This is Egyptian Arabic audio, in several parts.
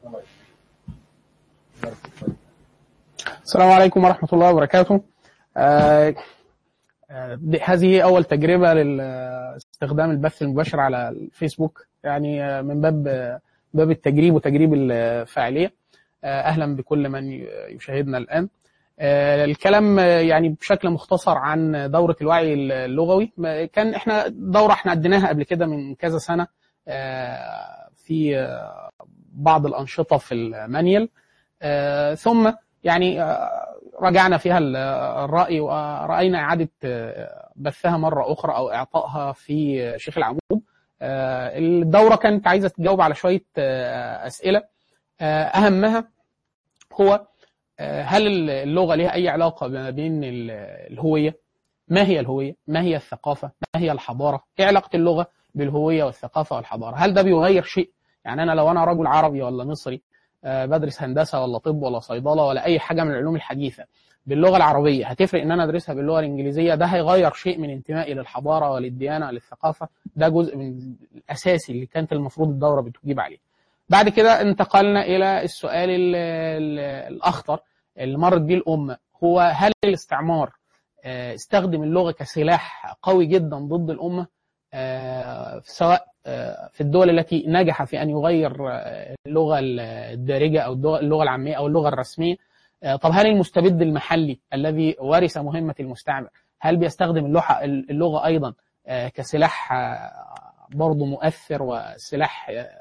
السلام عليكم ورحمة الله وبركاته آه، آه، دي- هذه أول تجربة لاستخدام البث المباشر على الفيسبوك يعني آه، من باب آه، باب التجريب وتجريب الفاعلية آه، أهلا بكل من ي- يشاهدنا الآن آه، الكلام آه، يعني بشكل مختصر عن دورة الوعي اللغوي ما- كان احنا دورة احنا قدناها قبل كده من كذا سنة آه، في آه، بعض الأنشطة في المانيال آه، ثم يعني آه، راجعنا فيها ال- الرأي ورأينا إعادة آه، بثها مرة أخرى أو إعطائها في شيخ العمود آه، الدورة كانت عايزة تجاوب على شوية آه، أسئلة آه، أهمها هو آه، هل اللغة لها أي علاقة ما بين ال- الهوية ما هي الهوية ما هي الثقافة ما هي الحضارة إيه علاقة اللغة بالهوية والثقافة والحضارة هل ده بيغير شيء يعني أنا لو أنا رجل عربي ولا مصري آه، بدرس هندسة ولا طب ولا صيدلة ولا أي حاجة من العلوم الحديثة باللغة العربية هتفرق إن أنا أدرسها باللغة الإنجليزية ده هيغير شيء من انتمائي للحضارة وللديانة وللثقافة ده جزء من الأساسي اللي كانت المفروض الدورة بتجيب عليه بعد كده انتقلنا إلى السؤال ال- ال- الأخطر اللي مرت بيه الأمة هو هل الاستعمار آه، استخدم اللغة كسلاح قوي جدا ضد الأمة آه، سواء آه، في الدول التي نجح في أن يغير آه، اللغة الدارجة أو الدغ- اللغة العامية أو اللغة الرسمية آه، طب هل المستبد المحلي الذي ورث مهمة المستعمر هل بيستخدم اللغة اللغة أيضا آه، كسلاح آه، برضه مؤثر وسلاح آه،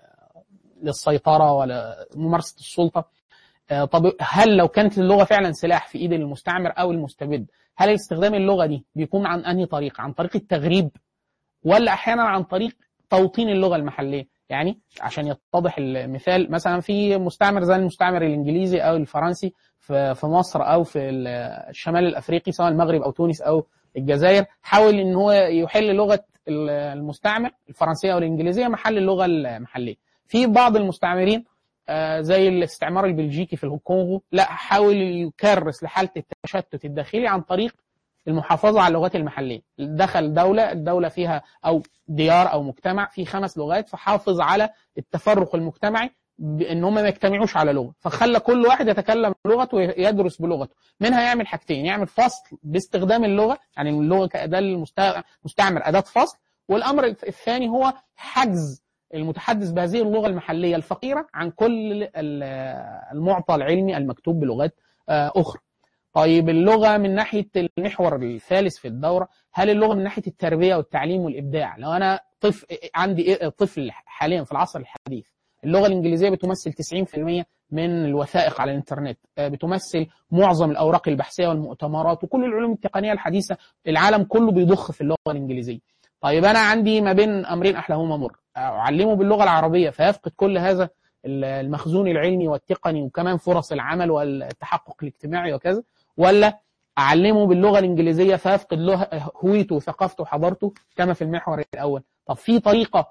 للسيطرة ولممارسة السلطة آه، طب هل لو كانت اللغة فعلا سلاح في ايد المستعمر او المستبد هل استخدام اللغة دي بيكون عن انهي طريق عن طريق التغريب ولا احيانا عن طريق توطين اللغة المحلية يعني عشان يتضح المثال مثلا في مستعمر زي المستعمر الانجليزي او الفرنسي في في مصر او في ال- الشمال الافريقي سواء المغرب او تونس او الجزائر حاول ان هو يحل لغة ال- المستعمر الفرنسية او الانجليزية محل اللغة المحلية في بعض المستعمرين آه، زي الاستعمار البلجيكي في الكونغو لا حاول يكرس لحالة التشتت الداخلي عن طريق المحافظة على اللغات المحلية دخل دولة الدولة فيها أو ديار أو مجتمع في خمس لغات فحافظ على التفرق المجتمعي بان هم ما يجتمعوش على لغه فخلى كل واحد يتكلم بلغته ويدرس بلغته منها يعمل حاجتين يعمل فصل باستخدام اللغه يعني اللغه كاداه للمستعمر اداه فصل والامر الثاني هو حجز المتحدث بهذه اللغه المحليه الفقيره عن كل ال- المعطى العلمي المكتوب بلغات آه، اخرى طيب اللغه من ناحيه المحور الثالث في الدوره هل اللغه من ناحيه التربيه والتعليم والابداع لو انا طفل عندي إيه- طفل حاليا في العصر الحديث اللغه الانجليزيه بتمثل 90% من الوثائق على الانترنت آه، بتمثل معظم الاوراق البحثيه والمؤتمرات وكل العلوم التقنيه الحديثه العالم كله بيضخ في اللغه الانجليزيه طيب انا عندي ما بين امرين احلاهما مر اعلمه باللغه العربيه فيفقد كل هذا المخزون العلمي والتقني وكمان فرص العمل والتحقق الاجتماعي وكذا ولا اعلمه باللغه الانجليزيه فيفقد له هويته وثقافته وحضارته كما في المحور الاول طب في طريقه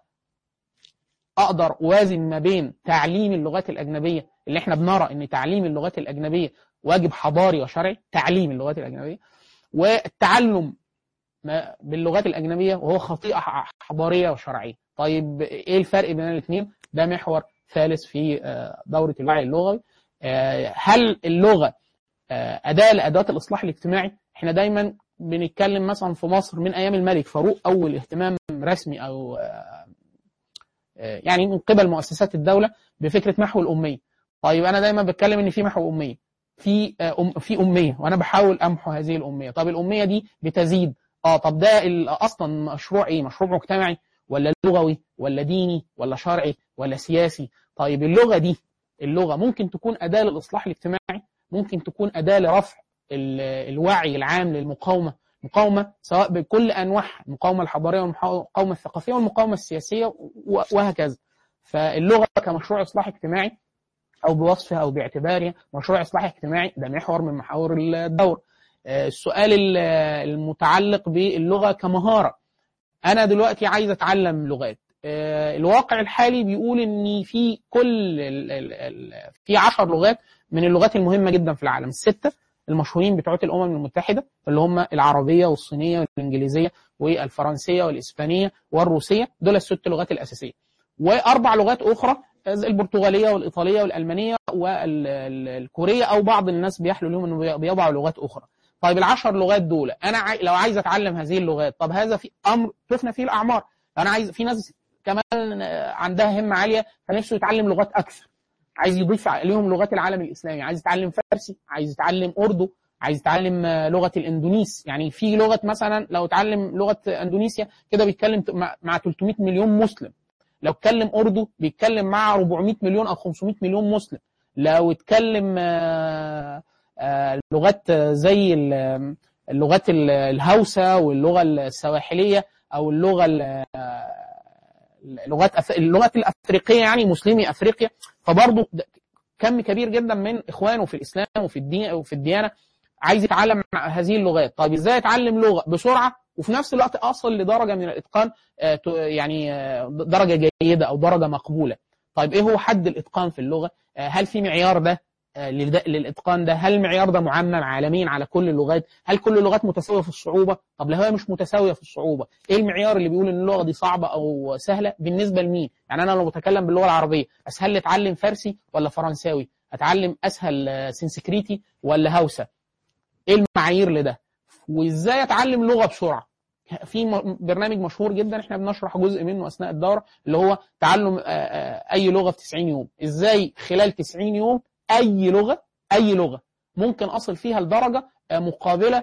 اقدر اوازن ما بين تعليم اللغات الاجنبيه اللي احنا بنرى ان تعليم اللغات الاجنبيه واجب حضاري وشرعي تعليم اللغات الاجنبيه والتعلم ما- باللغات الاجنبيه وهو خطيئه ح- حضاريه وشرعيه طيب ايه الفرق بين الاثنين ده محور ثالث في آه، دوره الوعي اللغوي آه، هل اللغه آه، اداه لادوات الاصلاح الاجتماعي احنا دايما بنتكلم مثلا في مصر من ايام الملك فاروق اول اهتمام رسمي او آه، آه، يعني من قبل مؤسسات الدوله بفكره محو الاميه طيب انا دايما بتكلم ان في محو اميه في آه، أم في اميه وانا بحاول امحو هذه الاميه طب الاميه دي بتزيد اه طب ده ال- اصلا مشروع ايه مشروع مجتمعي ولا لغوي ولا ديني ولا شرعي ولا سياسي طيب اللغه دي اللغه ممكن تكون اداه للاصلاح الاجتماعي ممكن تكون اداه لرفع ال- الوعي العام للمقاومه مقاومه سواء بكل انواعها المقاومه الحضاريه والمقاومه الثقافيه والمقاومه السياسيه و- وهكذا فاللغه كمشروع اصلاح اجتماعي او بوصفها او باعتبارها مشروع اصلاح اجتماعي ده محور من محاور الدور آه، السؤال ال- المتعلق باللغه كمهاره انا دلوقتي عايز اتعلم لغات آه، الواقع الحالي بيقول ان في كل ال ال ال في 10 لغات من اللغات المهمه جدا في العالم السته المشهورين بتوع الامم المتحده اللي هم العربيه والصينيه والانجليزيه والفرنسيه والاسبانيه والروسيه دول الست لغات الاساسيه واربع لغات اخرى البرتغاليه والايطاليه والالمانيه والكوريه او بعض الناس بيحلو لهم انه بيضعوا لغات اخرى طيب العشر لغات دول انا عاي... لو عايز اتعلم هذه اللغات طب هذا في امر تفنى فيه الاعمار انا عايز في ناس كمان عندها همه عاليه فنفسه يتعلم لغات اكثر عايز يضيف عليهم لغات العالم الاسلامي عايز يتعلم فارسي عايز يتعلم اردو عايز يتعلم لغه الاندونيس يعني في لغه مثلا لو اتعلم لغه اندونيسيا كده بيتكلم مع 300 مليون مسلم لو اتكلم اردو بيتكلم مع 400 مليون او 500 مليون مسلم لو اتكلم لغات زي اللغات الهوسه واللغه السواحليه او اللغه اللغات اللغات الافريقيه يعني مسلمي افريقيا فبرضه كم كبير جدا من اخوانه في الاسلام وفي الدين وفي الديانه عايز يتعلم هذه اللغات طيب ازاي اتعلم لغه بسرعه وفي نفس الوقت اصل لدرجه من الاتقان يعني درجه جيده او درجه مقبوله طيب ايه هو حد الاتقان في اللغه هل في معيار ده للاتقان ده هل المعيار ده معمم عالميا على كل اللغات هل كل اللغات متساويه في الصعوبه طب لو هي مش متساويه في الصعوبه ايه المعيار اللي بيقول ان اللغه دي صعبه او سهله بالنسبه لمين يعني انا لو بتكلم باللغه العربيه اسهل لي اتعلم فارسي ولا فرنساوي اتعلم اسهل سنسكريتي ولا هوسه ايه المعايير لده وازاي اتعلم لغه بسرعه في برنامج مشهور جدا احنا بنشرح جزء منه اثناء الدوره اللي هو تعلم اي لغه في 90 يوم ازاي خلال 90 يوم اي لغه اي لغه ممكن اصل فيها لدرجه مقابله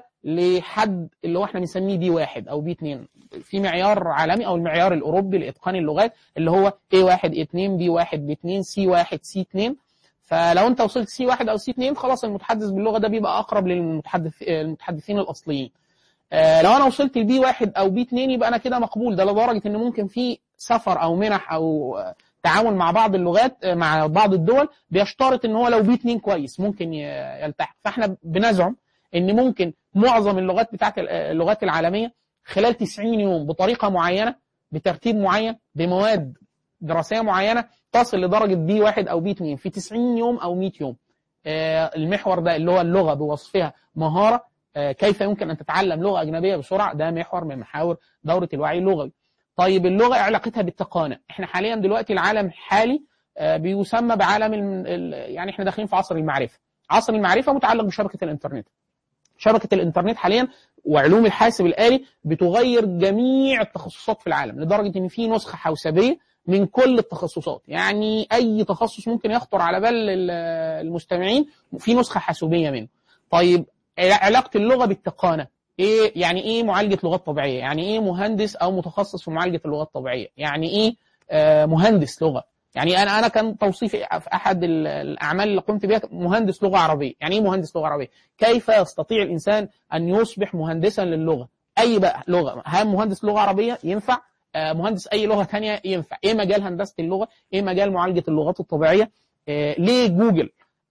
لحد اللي هو احنا بنسميه بي واحد او بي 2 في معيار عالمي او المعيار الاوروبي لاتقان اللغات اللي هو اي 1 اي 2 بي 1 بي 2 سي 1 سي 2 فلو انت وصلت سي 1 او سي 2 خلاص المتحدث باللغه ده بيبقى اقرب للمتحدث المتحدثين الاصليين لو انا وصلت لبي 1 او بي 2 يبقى انا كده مقبول ده لدرجه ان ممكن في سفر او منح او تعاون مع بعض اللغات مع بعض الدول بيشترط ان هو لو بي 2 كويس ممكن يلتحق فاحنا بنزعم ان ممكن معظم اللغات بتاعت اللغات العالميه خلال 90 يوم بطريقه معينه بترتيب معين بمواد دراسيه معينه تصل لدرجه بي 1 او بي 2 في 90 يوم او 100 يوم المحور ده اللي هو اللغه بوصفها مهاره كيف يمكن ان تتعلم لغه اجنبيه بسرعه ده محور من محاور دوره الوعي اللغوي طيب اللغه علاقتها بالتقانه احنا حاليا دلوقتي العالم الحالي بيسمى بعالم يعني احنا داخلين في عصر المعرفه عصر المعرفه متعلق بشبكه الانترنت شبكه الانترنت حاليا وعلوم الحاسب الالي بتغير جميع التخصصات في العالم لدرجه ان في نسخه حوسبيه من كل التخصصات يعني اي تخصص ممكن يخطر على بال المستمعين في نسخه حاسوبيه منه طيب علاقه اللغه بالتقانه ايه يعني ايه معالجه لغات طبيعيه يعني ايه مهندس او متخصص في معالجه اللغات الطبيعيه يعني ايه آه مهندس لغه يعني انا انا كان توصيفي في احد الاعمال اللي قمت بها مهندس لغه عربيه يعني ايه مهندس لغه عربيه كيف يستطيع الانسان ان يصبح مهندسا للغه اي بقى لغه هل مهندس لغه عربيه ينفع آه مهندس اي لغه ثانيه ينفع ايه مجال هندسه اللغه ايه مجال معالجه اللغات الطبيعيه آه ليه جوجل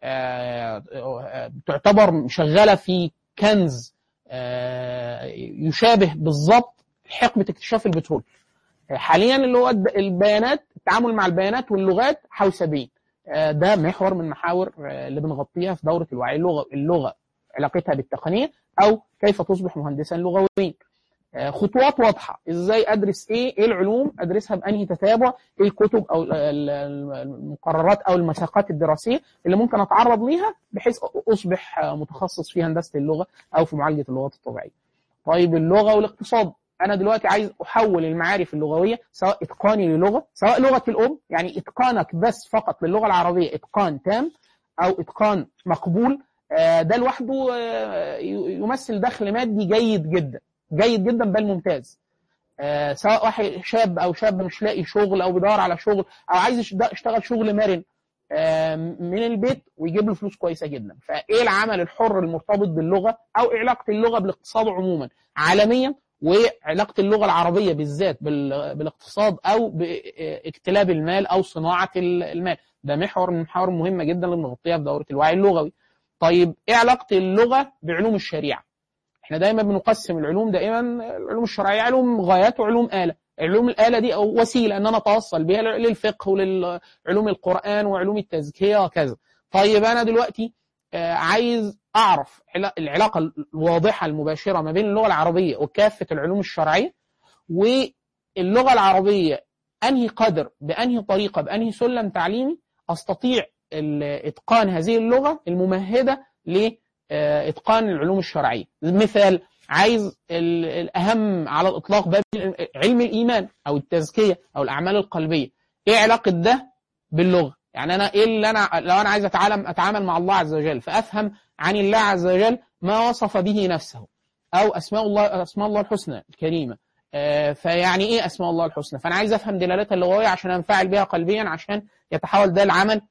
تعتبر شغاله في كنز يشابه بالظبط حقبه اكتشاف البترول حاليا اللي هو البيانات التعامل مع البيانات واللغات حوسبيين ده محور من محاور اللي بنغطيها في دوره الوعي اللغه اللغه علاقتها بالتقنيه او كيف تصبح مهندسا لغويا خطوات واضحه ازاي ادرس ايه ايه العلوم ادرسها بانهي تتابع ايه الكتب او المقررات او المساقات الدراسيه اللي ممكن اتعرض ليها بحيث اصبح متخصص في هندسه اللغه او في معالجه اللغات الطبيعيه طيب اللغه والاقتصاد انا دلوقتي عايز احول المعارف اللغويه سواء اتقاني للغه سواء لغه الام يعني اتقانك بس فقط للغه العربيه اتقان تام او اتقان مقبول ده لوحده يمثل دخل مادي جيد جدا جيد جدا بل ممتاز آه سواء واحد شاب او شاب مش لاقي شغل او بيدور على شغل او عايز يشتغل شغل مرن آه من البيت ويجيب له فلوس كويسه جدا فايه العمل الحر المرتبط باللغه او علاقه اللغه بالاقتصاد عموما عالميا وعلاقه اللغه العربيه بالذات بالاقتصاد او باكتلاب المال او صناعه المال ده محور من محاور مهمه جدا اللي بنغطيها في دوره الوعي اللغوي طيب ايه علاقه اللغه بعلوم الشريعه احنا دايما بنقسم العلوم دائما العلوم الشرعيه علوم غايات وعلوم اله علوم الاله دي او وسيله ان انا اتوصل بها للفقه وللعلوم القران وعلوم التزكيه وكذا طيب انا دلوقتي عايز اعرف العلاقه الواضحه المباشره ما بين اللغه العربيه وكافه العلوم الشرعيه واللغه العربيه انهي قدر بانهي طريقه بانهي سلم تعليمي استطيع اتقان هذه اللغه الممهده لاتقان العلوم الشرعيه مثال عايز الاهم على الاطلاق باب علم الايمان او التزكيه او الاعمال القلبيه ايه علاقه ده باللغه يعني انا ايه اللي انا لو انا عايز اتعلم اتعامل مع الله عز وجل فافهم عن الله عز وجل ما وصف به نفسه او اسماء الله اسماء الله الحسنى الكريمه آه فيعني ايه اسماء الله الحسنى فانا عايز افهم دلالتها اللغويه عشان انفعل بها قلبيا عشان يتحول ده العمل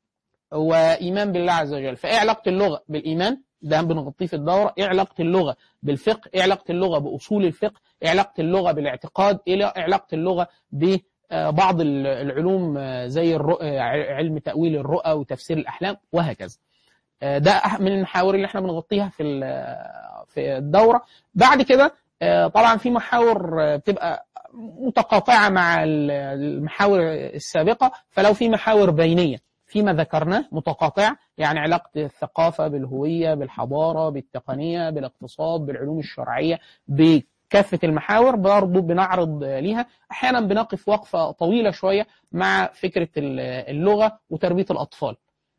وايمان بالله عز وجل فايه علاقه اللغه بالايمان ده بنغطيه في الدوره ايه علاقه اللغه بالفقه ايه علاقه اللغه باصول الفقه ايه علاقه اللغه بالاعتقاد ايه علاقه اللغه ببعض العلوم زي علم تاويل الرؤى وتفسير الاحلام وهكذا ده من المحاور اللي احنا بنغطيها في في الدوره بعد كده طبعا في محاور بتبقى متقاطعه مع المحاور السابقه فلو في محاور بينيه فيما ذكرناه متقاطع يعني علاقة الثقافة بالهوية بالحضارة بالتقنية بالاقتصاد بالعلوم الشرعية بكافة المحاور برضه بنعرض ليها أحيانا بنقف وقفة طويلة شوية مع فكرة اللغة وتربية الأطفال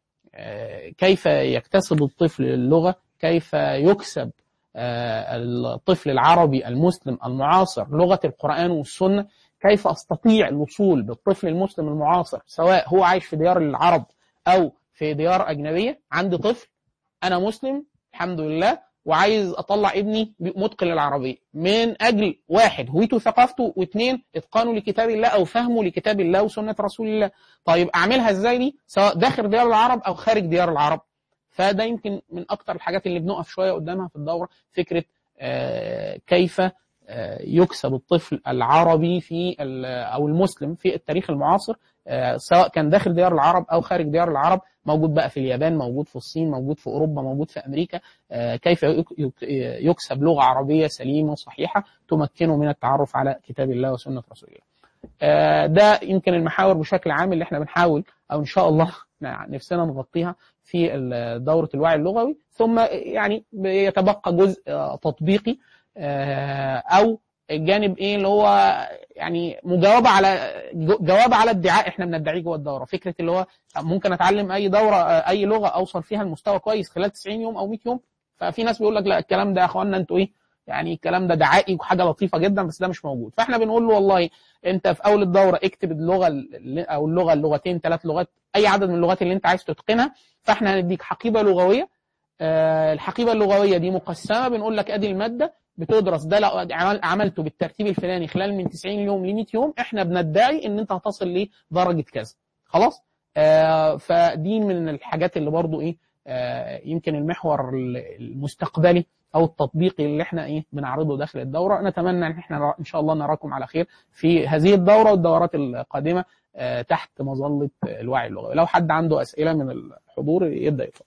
كيف يكتسب الطفل اللغة كيف يكسب الطفل العربي المسلم المعاصر لغة القرآن والسنة كيف استطيع الوصول بالطفل المسلم المعاصر سواء هو عايش في ديار العرب او في ديار اجنبيه عندي طفل انا مسلم الحمد لله وعايز اطلع ابني متقن للعربيه من اجل واحد هويته وثقافته واثنين اتقانه لكتاب الله او فهمه لكتاب الله وسنه رسول الله طيب اعملها ازاي دي سواء داخل ديار العرب او خارج ديار العرب فده يمكن من اكتر الحاجات اللي بنقف شويه قدامها في الدوره فكره آه كيف يكسب الطفل العربي في او المسلم في التاريخ المعاصر سواء كان داخل ديار العرب او خارج ديار العرب موجود بقى في اليابان موجود في الصين موجود في اوروبا موجود في امريكا كيف يكسب لغه عربيه سليمه صحيحه تمكنه من التعرف على كتاب الله وسنه رسول الله. ده يمكن المحاور بشكل عام اللي احنا بنحاول او ان شاء الله نفسنا نغطيها في دوره الوعي اللغوي ثم يعني يتبقى جزء تطبيقي او الجانب ايه اللي هو يعني مجاوبه على جواب على ادعاء احنا بندعيه جوه الدوره فكره اللي هو ممكن اتعلم اي دوره اي لغه اوصل فيها لمستوى كويس خلال 90 يوم او 100 يوم ففي ناس بيقول لك لا الكلام ده يا اخوانا انتوا ايه يعني الكلام ده دعائي وحاجه لطيفه جدا بس ده مش موجود فاحنا بنقول له والله انت في اول الدوره اكتب اللغه او اللغه اللغتين ثلاث لغات اي عدد من اللغات اللي انت عايز تتقنها فاحنا هنديك حقيبه لغويه الحقيبه اللغويه دي مقسمه بنقول لك ادي الماده بتدرس ده لو عملته بالترتيب الفلاني خلال من 90 يوم ل 100 يوم احنا بندعي ان انت هتصل لدرجه كذا خلاص آه فدي من الحاجات اللي برضو ايه آه يمكن المحور المستقبلي او التطبيقي اللي احنا ايه بنعرضه داخل الدوره نتمنى ان احنا ان شاء الله نراكم على خير في هذه الدوره والدورات القادمه آه تحت مظله الوعي اللغوي لو حد عنده اسئله من الحضور يبدا يتفضل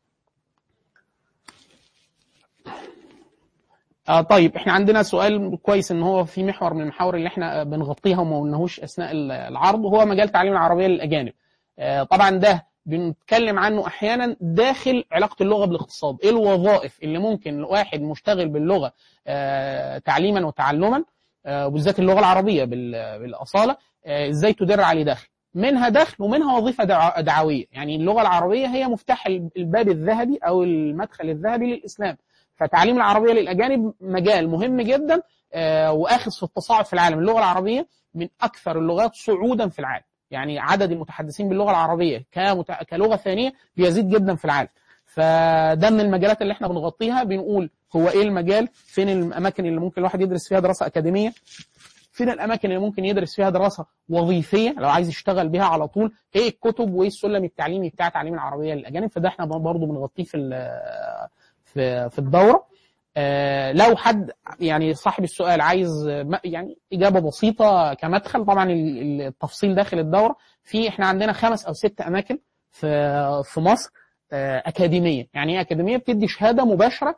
آه طيب احنا عندنا سؤال كويس ان هو في محور من المحاور اللي احنا بنغطيها وما قلناهوش اثناء العرض وهو مجال تعليم العربيه للاجانب. آه طبعا ده بنتكلم عنه احيانا داخل علاقه اللغه بالاقتصاد، ايه الوظائف اللي ممكن واحد مشتغل باللغه آه تعليما وتعلما وبالذات اللغه العربيه بالاصاله ازاي تدر عليه دخل. منها دخل ومنها وظيفه دعويه، يعني اللغه العربيه هي مفتاح الباب الذهبي او المدخل الذهبي للاسلام. فتعليم العربيه للاجانب مجال مهم جدا آه واخذ في التصاعد في العالم اللغه العربيه من اكثر اللغات صعودا في العالم يعني عدد المتحدثين باللغه العربيه كمت... كلغه ثانيه بيزيد جدا في العالم فده من المجالات اللي احنا بنغطيها بنقول هو ايه المجال فين الاماكن اللي ممكن الواحد يدرس فيها دراسه اكاديميه فين الاماكن اللي ممكن يدرس فيها دراسه وظيفيه لو عايز يشتغل بيها على طول ايه الكتب وايه السلم التعليمي بتاع تعليم العربيه للاجانب فده احنا برضه بنغطيه في في في الدوره آه لو حد يعني صاحب السؤال عايز يعني اجابه بسيطه كمدخل طبعا التفصيل داخل الدوره في احنا عندنا خمس او ست اماكن في في مصر آه اكاديميه يعني ايه اكاديميه بتدي شهاده مباشره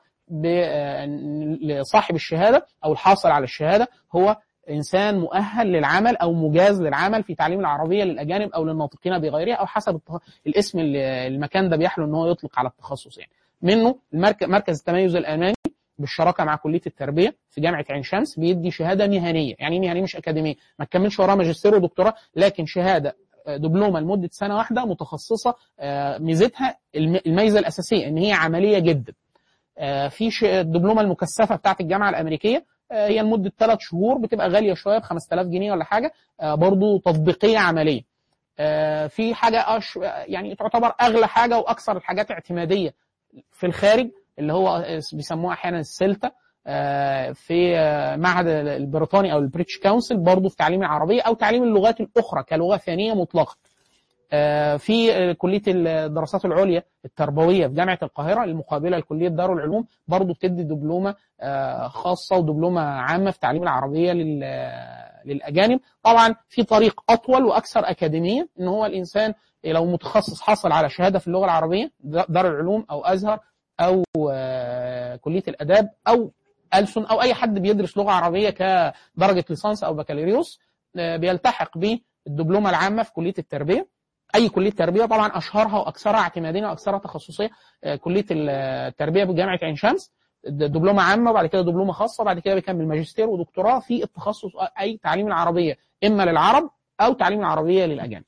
لصاحب الشهاده او الحاصل على الشهاده هو انسان مؤهل للعمل او مجاز للعمل في تعليم العربيه للاجانب او للناطقين بغيرها او حسب الاسم اللي المكان ده بيحلو ان هو يطلق على التخصص يعني منه المركز مركز التميز الالماني بالشراكه مع كليه التربيه في جامعه عين شمس بيدي شهاده مهنيه يعني ايه مهنيه مش اكاديميه ما تكملش وراها ماجستير ودكتوراه لكن شهاده آه، دبلومه لمده سنه واحده متخصصه آه، ميزتها الم- الميزه الاساسيه ان هي عمليه جدا آه، في ش- الدبلومه المكثفه بتاعت الجامعه الامريكيه آه، هي لمده ثلاث شهور بتبقى غاليه شويه ب 5000 جنيه ولا حاجه آه، برضو تطبيقيه عمليه آه، في حاجه أش... يعني تعتبر اغلى حاجه واكثر الحاجات اعتماديه في الخارج اللي هو بيسموها احيانا السلتا آه، في آه، معهد البريطاني او البريتش كونسل برضه في تعليم العربيه او تعليم اللغات الاخرى كلغه ثانيه مطلقه آه، في آه، كليه الدراسات العليا التربويه في جامعه القاهره المقابله لكليه دار العلوم برضه بتدي دبلومه آه، خاصه ودبلومه عامه في تعليم العربيه لل- للاجانب طبعا في طريق اطول واكثر اكاديميه ان هو الانسان لو متخصص حصل على شهاده في اللغه العربيه دار العلوم او ازهر او آه، كليه الاداب او ألسن او اي حد بيدرس لغه عربيه كدرجه ليسانس او بكالوريوس آه، بيلتحق بالدبلومه العامه في كليه التربيه اي كليه تربيه طبعا اشهرها واكثرها اعتماديا واكثرها تخصصيه آه، كليه التربيه بجامعه عين شمس د- دبلومه عامه وبعد كده دبلومه خاصه وبعد كده بيكمل ماجستير ودكتوراه في التخصص اي تعليم العربيه اما للعرب او تعليم العربيه للاجانب.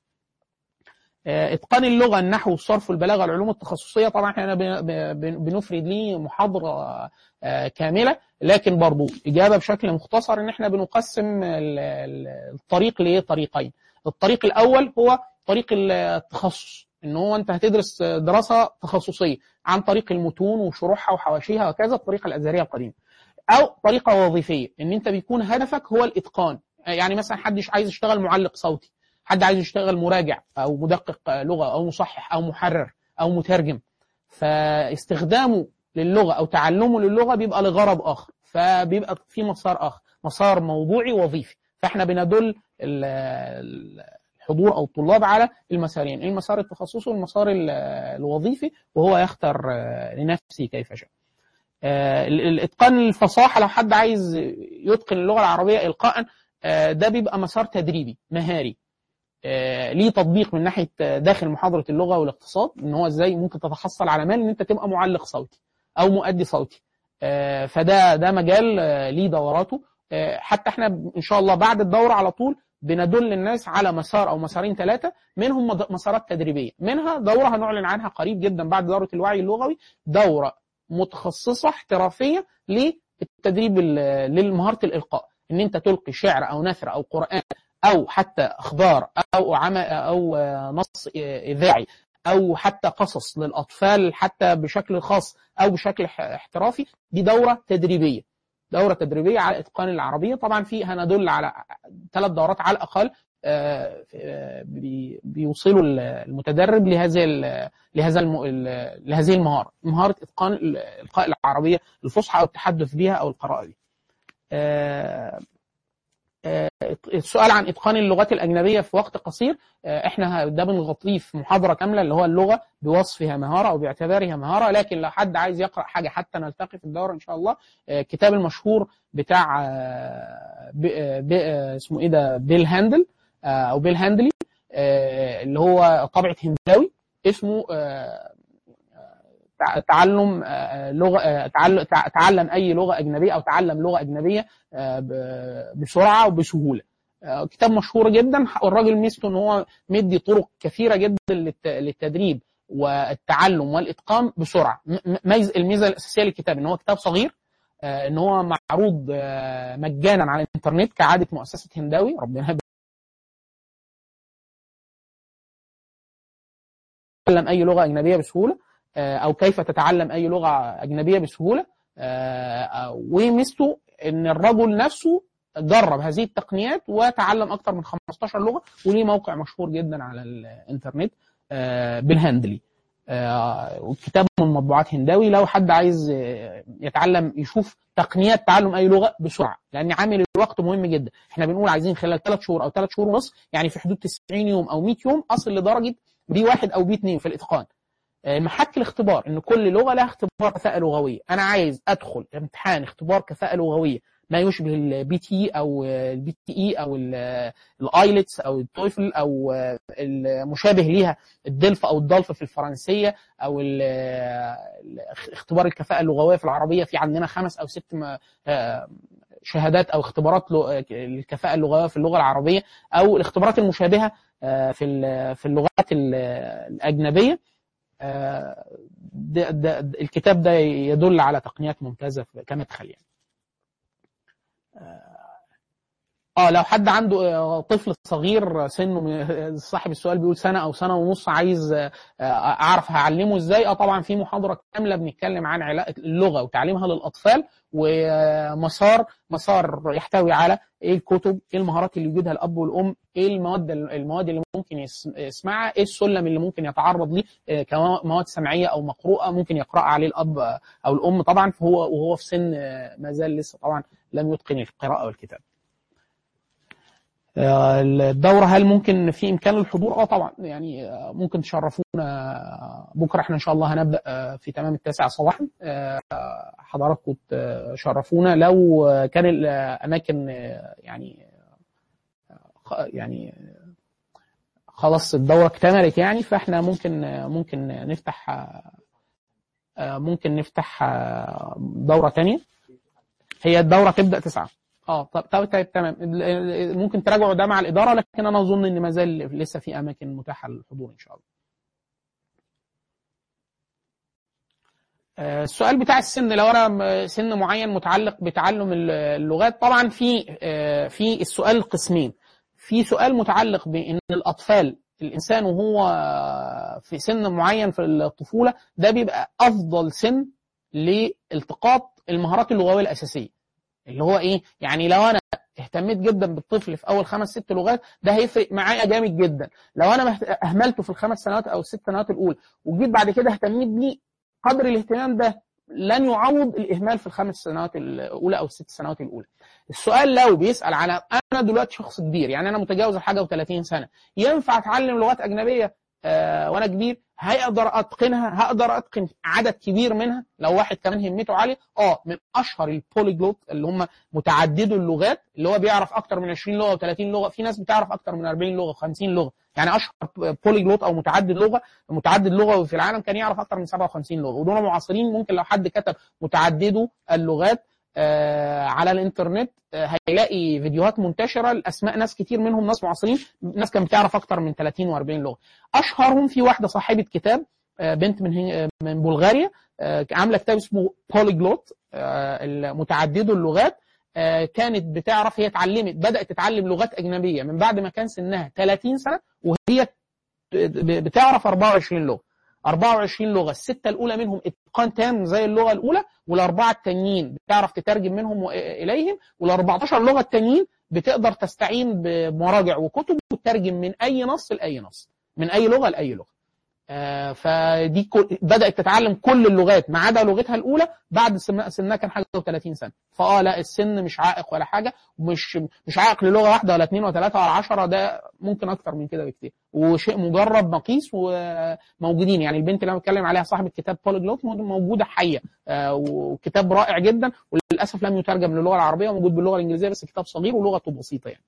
آه، اتقان اللغه النحو والصرف والبلاغه العلوم التخصصيه طبعا احنا بن- بن- بنفرد ليه محاضره آه، كامله لكن برضو اجابه بشكل مختصر ان احنا بنقسم ال- ال- الطريق لطريقين. الطريق الاول هو طريق التخصص ان هو انت هتدرس دراسه تخصصيه عن طريق المتون وشروحها وحواشيها وكذا الطريقه الازهريه القديمه. او طريقه وظيفيه ان انت بيكون هدفك هو الاتقان يعني مثلا حد عايز يشتغل معلق صوتي حد عايز يشتغل مراجع او مدقق لغه او مصحح او محرر او مترجم فاستخدامه للغه او تعلمه للغه بيبقى لغرض اخر فبيبقى في مسار اخر مسار موضوعي وظيفي فاحنا بندل ال- ال- الحضور او الطلاب على المسارين المسار التخصصي والمسار ال- الوظيفي وهو يختار آه، لنفسه كيف شاء آه، ال- الاتقان الفصاحه لو حد عايز يتقن اللغه العربيه القاء آه، ده بيبقى مسار تدريبي مهاري آه، ليه تطبيق من ناحيه آه، داخل محاضره اللغه والاقتصاد ان هو ازاي ممكن تتحصل على مال ان انت تبقى معلق صوتي او مؤدي صوتي آه، فده ده مجال آه، ليه دوراته آه، حتى احنا ان شاء الله بعد الدوره على طول بندل الناس على مسار او مسارين ثلاثه منهم مد- مسارات تدريبيه منها دوره هنعلن عنها قريب جدا بعد دوره الوعي اللغوي دوره متخصصه احترافيه للتدريب ال- لمهاره الالقاء ان انت تلقي شعر او نثر او قران او حتى اخبار او عم او آه، نص آه، اذاعي او حتى قصص للاطفال حتى بشكل خاص او بشكل ح- احترافي دي دوره تدريبيه دوره تدريبيه على اتقان العربيه طبعا في هندل على ثلاث دورات على الاقل آه، آه، بي- بيوصلوا المتدرب لهذه ال- لهذا الم- ال- لهذه المهاره مهاره اتقان ال- القاء العربيه الفصحى او التحدث بها او القراءه بها آه، آه، السؤال عن اتقان اللغات الاجنبيه في وقت قصير آه، احنا ده بنغطيه في محاضره كامله اللي هو اللغه بوصفها مهاره او باعتبارها مهاره لكن لو حد عايز يقرا حاجه حتى نلتقي في الدوره ان شاء الله آه، الكتاب المشهور بتاع آه، ب- آه، ب- آه، اسمه ايه ده بيل هاندل آه، او بيل هاندلي آه، اللي هو طبعه هنداوي اسمه آه، تع- تعلم آه، لغه آه، تعل- تع- تعلم اي لغه اجنبيه او تعلم لغه اجنبيه آه، ب- بسرعه وبسهوله آه، كتاب مشهور جدا والراجل ميزته ان هو مدي طرق كثيره جدا للت- للتدريب والتعلم والاتقان بسرعه م- م- ميز الميزه الاساسيه للكتاب ان هو كتاب صغير آه، ان هو معروض آه، مجانا على الانترنت كعاده مؤسسه هنداوي ربنا يبارك تتعلم اي لغه اجنبيه بسهوله آه، او كيف تتعلم اي لغه اجنبيه بسهوله آه، آه، وميزته ان الرجل نفسه جرب هذه التقنيات وتعلم اكثر من 15 لغه وليه موقع مشهور جدا على الانترنت آه، بالهندلي آه، والكتاب من مطبوعات هنداوي لو حد عايز آه، يتعلم يشوف تقنيات تعلم اي لغه بسرعه لان عامل الوقت مهم جدا احنا بنقول عايزين خلال ثلاث شهور او ثلاث شهور ونص يعني في حدود 90 يوم او 100 يوم اصل لدرجه بي واحد او بي اثنين في الاتقان آه، محك الاختبار ان كل لغه لها اختبار كفاءه لغويه انا عايز ادخل امتحان اختبار كفاءه لغويه ما يشبه البي تي او البي تي اي او الايلتس او التويفل او المشابه ليها الدلف او الضلف في الفرنسيه او ال- اختبار الكفاءه اللغويه في العربيه في عندنا خمس او ست م- آه، شهادات او اختبارات لو- للكفاءه اللغويه في اللغه العربيه او الاختبارات المشابهه آه، في ال- في اللغات ال- الاجنبيه آه، ده ده الكتاب ده يدل على تقنيات ممتازه في- كمدخل يعني اه لو حد عنده آه، طفل صغير سنه من- صاحب السؤال بيقول سنه او سنه ونص عايز آه، آه، اعرف هعلمه ازاي اه طبعا في محاضره كامله بنتكلم عن علاقه اللغه وتعليمها للاطفال ومسار مسار يحتوي على ايه الكتب ايه المهارات اللي يوجدها الاب والام ايه المواد المواد اللي ممكن يس- يسمعها ايه السلم اللي ممكن يتعرض ليه آه، كمواد سمعيه او مقروءه ممكن يقرا عليه الاب او الام طبعا فهو وهو في سن آه، ما زال لسه طبعا لم يتقن القراءه والكتاب آه، الدورة هل ممكن في إمكان الحضور؟ اه طبعا يعني آه، ممكن تشرفونا بكرة احنا إن شاء الله هنبدأ آه، في تمام التاسعة صباحا آه، حضراتكم تشرفونا لو آه، كان الأماكن آه، يعني آه، خ- يعني خلاص الدورة اكتملت يعني فاحنا ممكن آه، ممكن نفتح آه، آه، ممكن نفتح آه، دورة تانية هي الدورة تبدأ تسعة اه طب طب طيب تمام ال- ال- ممكن تراجعوا ده مع الاداره لكن انا اظن ان ما زال لسه في اماكن متاحه للحضور ان شاء الله. آه، السؤال بتاع السن لو انا م- سن معين متعلق بتعلم ال- اللغات طبعا في آه، في السؤال قسمين في سؤال متعلق بان الاطفال الانسان وهو في سن معين في الطفوله ده بيبقى افضل سن لالتقاط المهارات اللغويه الاساسيه اللي هو ايه يعني لو انا اهتميت جدا بالطفل في اول خمس ست لغات ده هيفرق معايا جامد جدا لو انا مهت- اهملته في الخمس سنوات او الست سنوات الاولى وجيت بعد كده اهتميت بيه قدر الاهتمام ده لن يعوض الاهمال في الخمس سنوات الاولى او الست سنوات الاولى السؤال لو بيسال على انا دلوقتي شخص كبير يعني انا متجاوز الحاجه و30 سنه ينفع اتعلم لغات اجنبيه آه وانا كبير هقدر اتقنها هقدر اتقن عدد كبير منها لو واحد كمان همته عاليه اه من اشهر البوليجلوت اللي هم متعددو اللغات اللي هو بيعرف اكتر من 20 لغه و30 لغه في ناس بتعرف اكتر من 40 لغه و50 لغه يعني اشهر بوليجلوت او متعدد لغه متعدد لغوي في العالم كان يعرف اكتر من 57 لغه ودول معاصرين ممكن لو حد كتب متعددو اللغات آه على الانترنت آه هيلاقي فيديوهات منتشره لاسماء ناس كتير منهم ناس معاصرين ناس كانت بتعرف اكتر من 30 و40 لغه اشهرهم في واحده صاحبه كتاب آه بنت من هي- من بلغاريا آه عامله كتاب اسمه بوليجلوت متعددو اللغات آه، كانت بتعرف هي اتعلمت بدات تتعلم لغات اجنبيه من بعد ما كان سنها 30 سنه وهي ب- بتعرف 24 لغه 24 لغه السته الاولى منهم اتقان تام زي اللغه الاولى والاربعه التانيين بتعرف تترجم منهم و- اليهم وال14 لغه التانيين بتقدر تستعين بمراجع وكتب وتترجم من اي نص لاي نص من اي لغه لاي لغه آه، فدي كل- بدات تتعلم كل اللغات ما عدا لغتها الاولى بعد سن- سنها كان حاجه و30 سنه فاه لا السن مش عائق ولا حاجه ومش مش عائق للغه واحده ولا اثنين ولا ثلاثه ولا 10 ده ممكن اكتر من كده بكتير وشيء مجرب مقيس وموجودين يعني البنت اللي انا بتكلم عليها صاحبه كتاب بوليجلوت موجوده حيه آه، وكتاب رائع جدا وللاسف لم يترجم للغه العربيه وموجود باللغه الانجليزيه بس كتاب صغير ولغته بسيطه يعني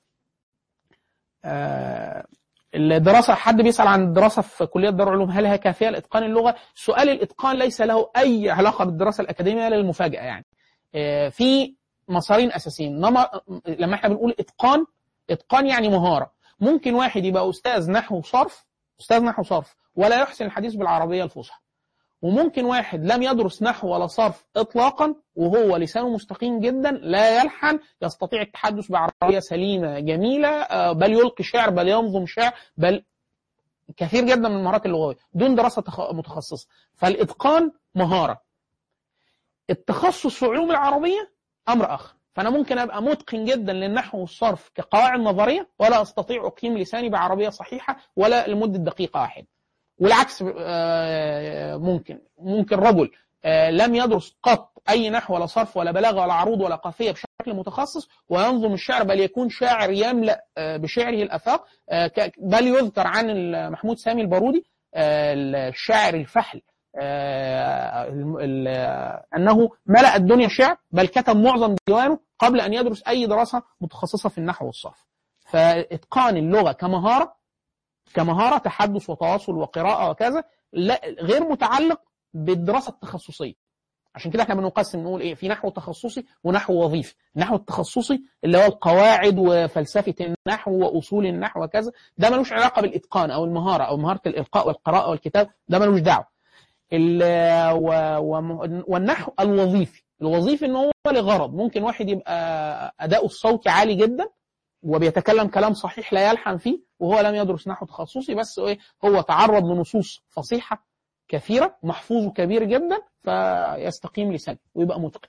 آه، الدراسة حد بيسأل عن الدراسة في كلية دار العلوم هل هي كافية لإتقان اللغة؟ سؤال الإتقان ليس له أي علاقة بالدراسة الأكاديمية للمفاجأة يعني. آه، في مسارين أساسيين نمر لما احنا بنقول إتقان إتقان يعني مهارة. ممكن واحد يبقى أستاذ نحو وصرف أستاذ نحو وصرف ولا يحسن الحديث بالعربية الفصحى. وممكن واحد لم يدرس نحو ولا صرف اطلاقا وهو لسانه مستقيم جدا لا يلحن يستطيع التحدث بعربيه سليمه جميله آه، بل يلقي شعر بل ينظم شعر بل كثير جدا من المهارات اللغويه دون دراسه تخ- متخصصه فالاتقان مهاره التخصص في علوم العربيه امر اخر فانا ممكن ابقى متقن جدا للنحو والصرف كقواعد نظريه ولا استطيع اقيم لساني بعربيه صحيحه ولا لمده دقيقه واحده والعكس آه، ممكن ممكن رجل آه، لم يدرس قط اي نحو ولا صرف ولا بلاغه ولا عروض ولا قافيه بشكل متخصص وينظم الشعر بل يكون شاعر يملا آه، بشعره الافاق آه، ك- بل يذكر عن ال- محمود سامي البارودي آه، الشاعر الفحل آه، ال- ال- آه، انه ملأ الدنيا شعر بل كتب معظم ديوانه قبل ان يدرس اي دراسه متخصصه في النحو والصرف. فاتقان اللغه كمهاره كمهاره تحدث وتواصل وقراءه وكذا لا غير متعلق بالدراسه التخصصيه. عشان كده احنا بنقسم نقول ايه في نحو تخصصي ونحو وظيفي النحو التخصصي اللي هو القواعد وفلسفه النحو واصول النحو وكذا ده ملوش علاقه بالاتقان او المهاره او مهاره الالقاء والقراءه والكتاب ده ملوش دعوه ال- و- وم- والنحو الوظيفي الوظيفي ان هو لغرض ممكن واحد يبقى اداؤه الصوتي عالي جدا وبيتكلم كلام صحيح لا يلحن فيه وهو لم يدرس نحو تخصصي بس ايه هو تعرض لنصوص فصيحه كثيره محفوظه كبير جدا فيستقيم لسانه ويبقى متقن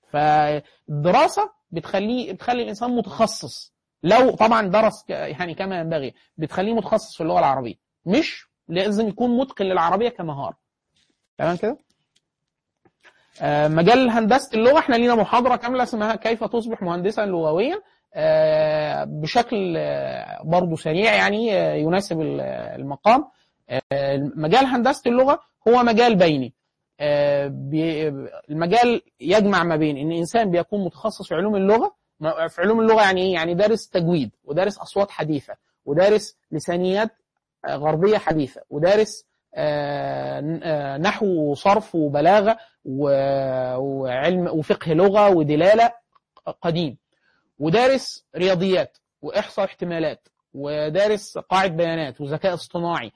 فالدراسه بتخليه بتخلي الانسان متخصص لو طبعا درس ك- يعني كما ينبغي بتخليه متخصص في اللغه العربيه مش لازم يكون متقن للعربيه كمهاره تمام كده آه، مجال هندسه اللغه احنا لينا محاضره كامله اسمها كيف تصبح مهندسا لغويا آه، بشكل آه، برضه سريع يعني آه، يناسب ال- المقام آه، مجال هندسه اللغه هو مجال بيني آه، بي- المجال يجمع ما بين ان انسان بيكون متخصص في علوم اللغه ما- في علوم اللغه يعني ايه يعني دارس تجويد ودارس اصوات حديثه ودارس لسانيات آه، غربيه حديثه ودارس آه، ن- آه، نحو وصرف وبلاغه و- وعلم وفقه لغه ودلاله قديم ودارس رياضيات واحصاء احتمالات ودارس قاعده بيانات وذكاء اصطناعي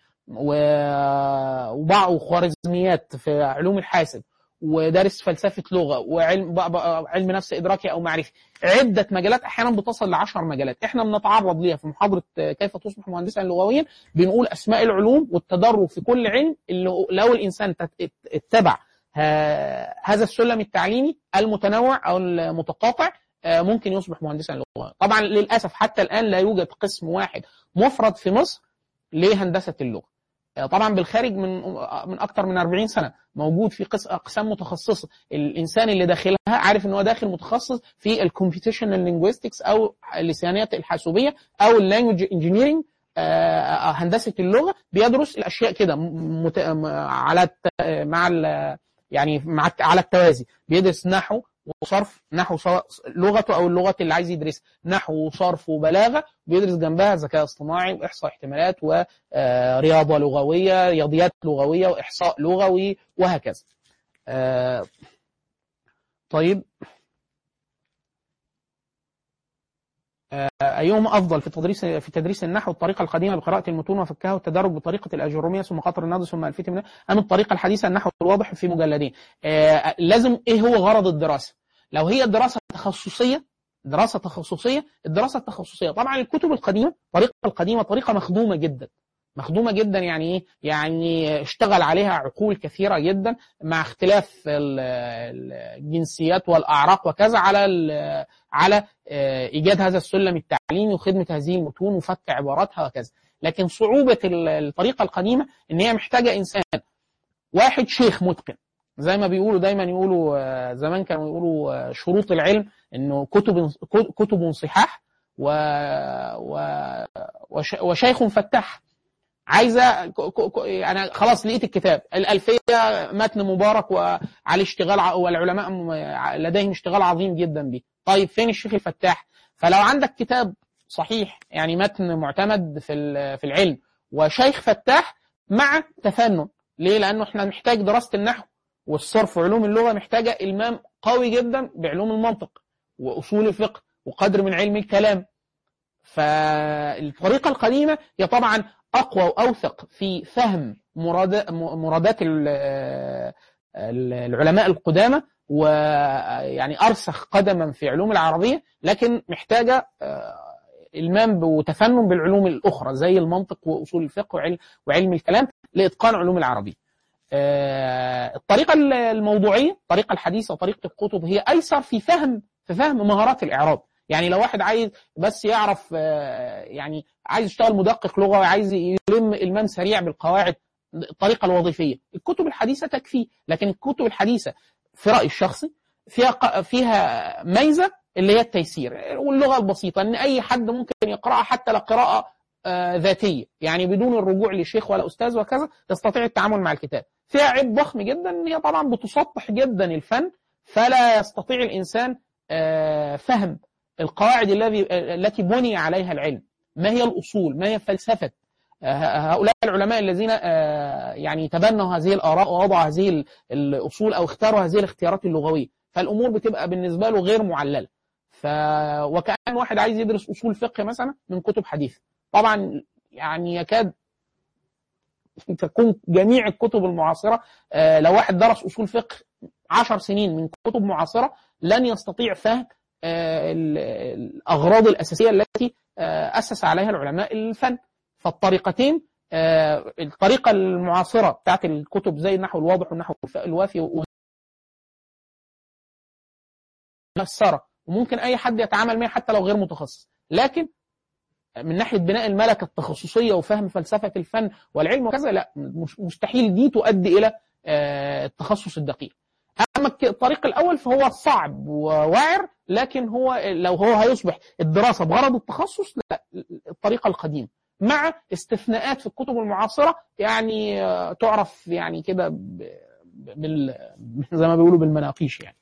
و- وبعض وخوارزميات في علوم الحاسب ودارس فلسفه لغه وعلم بقى- بقى علم نفس ادراكي او معرفي عده مجالات احيانا بتصل ل 10 مجالات احنا بنتعرض ليها في محاضره كيف تصبح مهندسا لغويا بنقول اسماء العلوم والتدرج في كل علم اللي هو- لو الانسان تت- اتبع ه- هذا السلم التعليمي المتنوع او المتقاطع آه، ممكن يصبح مهندسا لغويا طبعا للاسف حتى الان لا يوجد قسم واحد مفرد في مصر لهندسه اللغه آه، طبعا بالخارج من من اكثر من 40 سنه موجود في قس- اقسام متخصصه الانسان اللي داخلها عارف ان هو داخل متخصص في الكمبيوتيشنال لينجويستكس او اللسانيات الحاسوبيه او اللانجوج انجينيرنج هندسه اللغه بيدرس الاشياء كده م- مت- م- على الت- مع ال- يعني مع الت- على التوازي بيدرس نحو وصرف نحو سواء لغته او اللغه اللي عايز يدرسها نحو وصرف وبلاغه بيدرس جنبها ذكاء اصطناعي واحصاء احتمالات ورياضه لغويه رياضيات لغويه واحصاء لغوي وهكذا آه، طيب آه، أيهما أفضل في تدريس في تدريس النحو الطريقة القديمة بقراءة المتون وفكها والتدرج بطريقة الأجرومية ثم قطر النظر ثم ألفية من أم الطريقة الحديثة النحو الواضح في مجلدين آه، لازم إيه هو غرض الدراسة لو هي الدراسة تخصصية دراسة تخصصية الدراسة التخصصية طبعا الكتب القديمة الطريقة القديمة طريقة مخدومة جدا مخدومة جدا يعني ايه؟ يعني اشتغل عليها عقول كثيرة جدا مع اختلاف ال- ال- الجنسيات والأعراق وكذا على ال- على آه، ايجاد هذا السلم التعليمي وخدمه هذه المتون وفك عباراتها وكذا لكن صعوبه ال- الطريقه القديمه ان هي محتاجه انسان واحد شيخ متقن زي ما بيقولوا دايما يقولوا آه، زمان كانوا يقولوا آه، شروط العلم انه كتب كتب صحاح و و وش- وشيخ فتاح عايزه ك- ك- ك- انا خلاص لقيت الكتاب الالفيه متن مبارك وعلى اشتغال ع- والعلماء م- لديهم اشتغال عظيم جدا به طيب فين الشيخ الفتاح فلو عندك كتاب صحيح يعني متن معتمد في ال- في العلم وشيخ فتاح مع تفنن ليه لانه احنا محتاج دراسه النحو والصرف وعلوم اللغه محتاجه المام قوي جدا بعلوم المنطق واصول الفقه وقدر من علم الكلام فالطريقه القديمه هي طبعا اقوى واوثق في فهم مراد- مرادات ال- ال- العلماء القدامى ويعني ارسخ قدما في علوم العربيه لكن محتاجه آه، المام وتفنن بالعلوم الاخرى زي المنطق واصول الفقه وعلم, وعلم الكلام لاتقان علوم العربيه. آه، الطريقه الموضوعيه الطريقه الحديثه طريقه الكتب هي ايسر في فهم في فهم مهارات الاعراب يعني لو واحد عايز بس يعرف آه، يعني عايز يشتغل مدقق لغه وعايز يلم المام سريع بالقواعد الطريقه الوظيفيه الكتب الحديثه تكفي لكن الكتب الحديثه في رايي الشخصي فيها ق- فيها ميزه اللي هي التيسير واللغه البسيطه ان اي حد ممكن يقراها حتى لو قراءه آه، ذاتيه يعني بدون الرجوع لشيخ ولا استاذ وكذا تستطيع التعامل مع الكتاب فيها عيب ضخم جدا ان هي طبعا بتسطح جدا الفن فلا يستطيع الانسان آه، فهم القواعد الذي التي بني عليها العلم ما هي الاصول ما هي فلسفه آه، هؤلاء العلماء الذين آه، يعني تبنوا هذه الاراء ووضعوا هذه ال- الاصول او اختاروا هذه الاختيارات اللغويه فالامور بتبقى بالنسبه له غير معلله ف وكان واحد عايز يدرس اصول فقه مثلا من كتب حديث طبعا يعني يكاد تكون جميع الكتب المعاصره آه، لو واحد درس اصول فقه عشر سنين من كتب معاصره لن يستطيع فهم آه، ال- الاغراض الاساسيه التي آه، اسس عليها العلماء الفن فالطريقتين آه، الطريقه المعاصره بتاعت الكتب زي النحو الواضح والنحو الوافي ميسره وممكن اي حد يتعامل معها حتى لو غير متخصص لكن من ناحيه بناء الملكه التخصصيه وفهم فلسفه الفن والعلم وكذا لا مش- مستحيل دي تؤدي الى آه، التخصص الدقيق اما الك- الطريق الاول فهو صعب وواعر لكن هو لو هو هيصبح الدراسه بغرض التخصص لا الطريقه القديمه مع استثناءات في الكتب المعاصره يعني آه، تعرف يعني كده ب- بال زي ما بيقولوا بالمناقيش يعني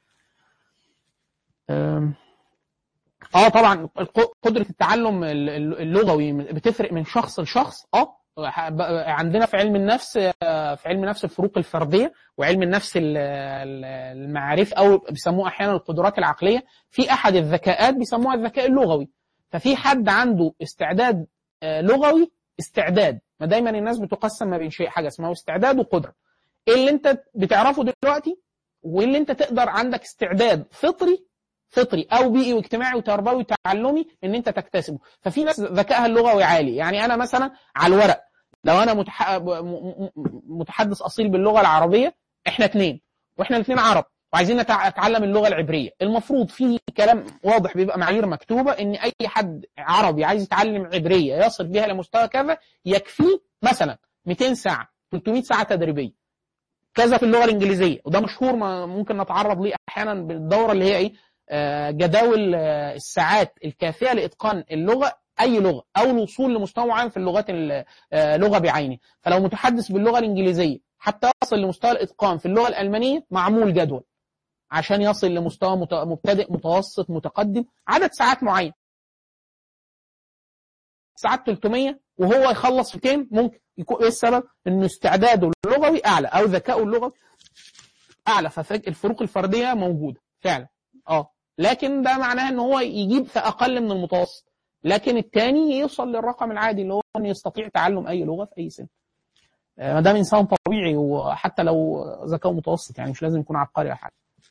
آم، اه طبعا الق- قدره التعلم ال- ال- اللغوي بتفرق من شخص لشخص اه ح- ب- عندنا في علم النفس آه، في علم النفس الفروق الفرديه وعلم النفس ال- ال- المعارف او بيسموه احيانا القدرات العقليه في احد الذكاءات بيسموها الذكاء اللغوي ففي حد عنده استعداد آه، لغوي استعداد ما دايما الناس بتقسم ما بين شيء حاجه اسمها استعداد وقدره ايه اللي انت بتعرفه دلوقتي وايه اللي انت تقدر عندك استعداد فطري فطري او بيئي واجتماعي وتربوي وتعلمي ان انت تكتسبه ففي ناس ذكائها اللغوي عالي يعني انا مثلا على الورق لو انا متح... م- م- متحدث اصيل باللغه العربيه احنا اثنين واحنا الاثنين عرب وعايزين نتع- نتعلم اللغه العبريه المفروض في كلام واضح بيبقى معايير مكتوبه ان اي حد عربي عايز يتعلم عبريه يصل بها لمستوى كذا يكفيه مثلا 200 ساعه 300 ساعه تدريبيه كذا في اللغه الانجليزيه وده مشهور ما ممكن نتعرض ليه احيانا بالدوره اللي هي ايه آه، جداول آه، الساعات الكافيه لاتقان اللغه اي لغه او الوصول لمستوى معين في اللغات ال- آه، لغه بعينه فلو متحدث باللغه الانجليزيه حتى يصل لمستوى الاتقان في اللغه الالمانيه معمول جدول عشان يصل لمستوى مت- مبتدئ متوسط متقدم عدد ساعات معين ساعات 300 وهو يخلص 200 ممكن يكون ايه السبب؟ انه استعداده اللغوي اعلى او ذكائه اللغوي اعلى فالفروق الفرديه موجوده فعلا اه لكن ده معناه ان هو يجيب في اقل من المتوسط لكن الثاني يوصل للرقم العادي اللي هو ان يستطيع تعلم اي لغه في اي سن آه، ما دام انسان طبيعي وحتى لو ذكاؤه متوسط يعني مش لازم يكون عبقري او حاجه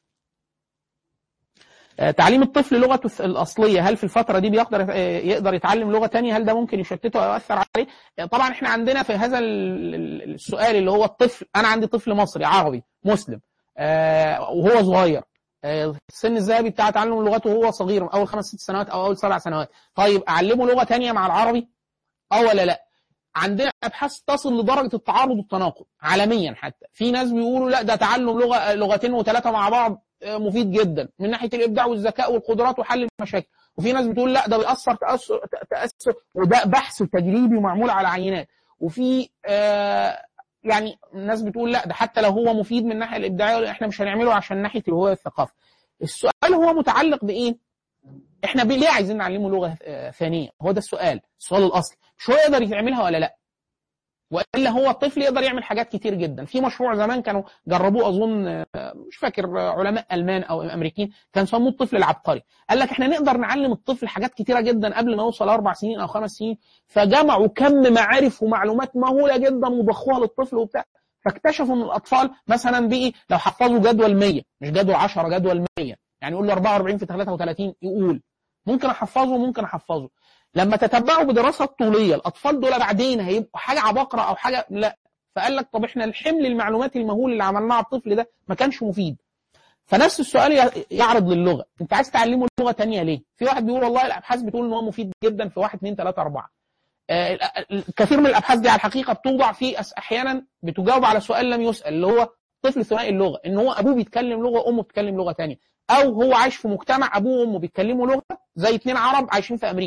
آه، تعليم الطفل لغته الث- الاصليه هل في الفتره دي بيقدر آه، يقدر يتعلم لغه تانية هل ده ممكن يشتته او ياثر عليه آه، طبعا احنا عندنا في هذا ال- ال- السؤال اللي هو الطفل انا عندي طفل مصري عربي مسلم آه، وهو صغير آه، السن الذهبي بتاع تعلم لغته وهو صغير من اول خمس ست سنوات او اول سبع سنوات طيب اعلمه لغه تانية مع العربي اه ولا لا عندنا ابحاث تصل لدرجه التعارض والتناقض عالميا حتى في ناس بيقولوا لا ده تعلم لغه لغتين وثلاثه مع بعض آه، مفيد جدا من ناحيه الابداع والذكاء والقدرات وحل المشاكل وفي ناس بتقول لا ده بيأثر تأثر تأثر وده بحث تجريبي ومعمول على عينات وفي آه يعني الناس بتقول لا ده حتى لو هو مفيد من الناحيه الابداعيه احنا مش هنعمله عشان ناحيه الهويه والثقافه السؤال هو متعلق بايه احنا بيه ليه عايزين نعلمه لغه آه، ثانيه هو ده السؤال السؤال الاصلي مش هو يقدر يعملها ولا لا والا هو الطفل يقدر يعمل حاجات كتير جدا في مشروع زمان كانوا جربوه اظن آه، مش فاكر آه، علماء المان او امريكين كان سموه الطفل العبقري قال لك احنا نقدر نعلم الطفل حاجات كتيره جدا قبل ما يوصل اربع سنين او خمس سنين فجمعوا كم معارف ومعلومات مهوله جدا وضخوها للطفل وبتاع فاكتشفوا ان الاطفال مثلا بقي لو حفظوا جدول 100 مش جدول 10 جدول 100 يعني يقول له 44 في 33 يقول ممكن احفظه ممكن احفظه لما تتبعوا بدراسه طوليه الاطفال دول بعدين هيبقوا حاجه عباقره او حاجه لا فقال لك طب احنا الحمل المعلوماتي المهول اللي عملناه على الطفل ده ما كانش مفيد فنفس السؤال ي- يعرض للغه انت عايز تعلمه لغه تانية ليه في واحد بيقول والله الابحاث بتقول ان هو مفيد جدا في 1 2 3 4 آه، الكثير من الابحاث دي على الحقيقه بتوضع في أس- احيانا بتجاوب على سؤال لم يسال اللي هو طفل ثنائي اللغه ان هو ابوه بيتكلم لغه وامه بتتكلم لغه تانية او هو عايش في مجتمع ابوه وامه بيتكلموا لغه زي اتنين عرب عايشين في امريكا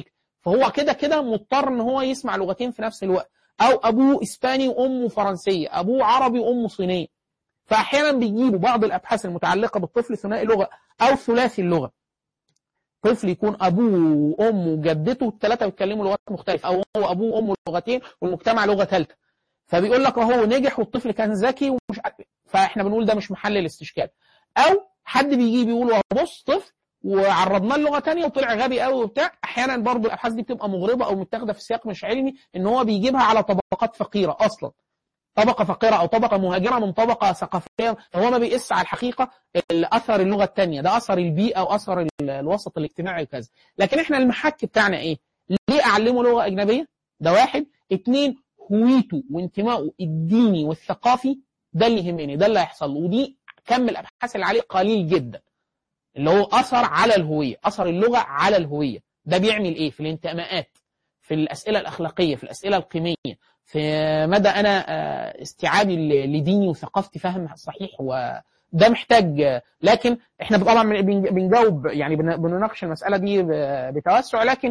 فهو كده كده مضطر ان هو يسمع لغتين في نفس الوقت او ابوه اسباني وامه فرنسيه ابوه عربي وامه صينيه فاحيانا بيجيبوا بعض الابحاث المتعلقه بالطفل ثنائي اللغه او ثلاثي اللغه طفل يكون ابوه وامه وجدته الثلاثه بيتكلموا لغات مختلفه او هو ابوه وامه لغتين والمجتمع لغه ثالثه فبيقول لك اهو نجح والطفل كان ذكي ومش عارف فاحنا بنقول ده مش محل الاستشكال او حد بيجي بيقول بص طفل وعرضناه لغه ثانيه وطلع غبي قوي وبتاع احيانا برضو الابحاث دي بتبقى مغرضه او متاخده في سياق مش علمي ان هو بيجيبها على طبقات فقيره اصلا طبقه فقيره او طبقه مهاجره من طبقه ثقافيه هو ما بيقيس على الحقيقه اثر اللغه الثانيه ده اثر البيئه واثر الوسط الاجتماعي وكذا لكن احنا المحك بتاعنا ايه ليه اعلمه لغه اجنبيه ده واحد اثنين هويته وانتمائه الديني والثقافي ده اللي يهمني ده اللي هيحصل له ودي كم الابحاث اللي عليه قليل جدا اللي هو اثر على الهويه اثر اللغه على الهويه ده بيعمل ايه في الانتماءات في الاسئله الاخلاقيه في الاسئله القيميه في مدى انا استيعابي لديني وثقافتي فهم صحيح وده محتاج لكن احنا طبعا بنجاوب يعني بنناقش المساله دي بتوسع لكن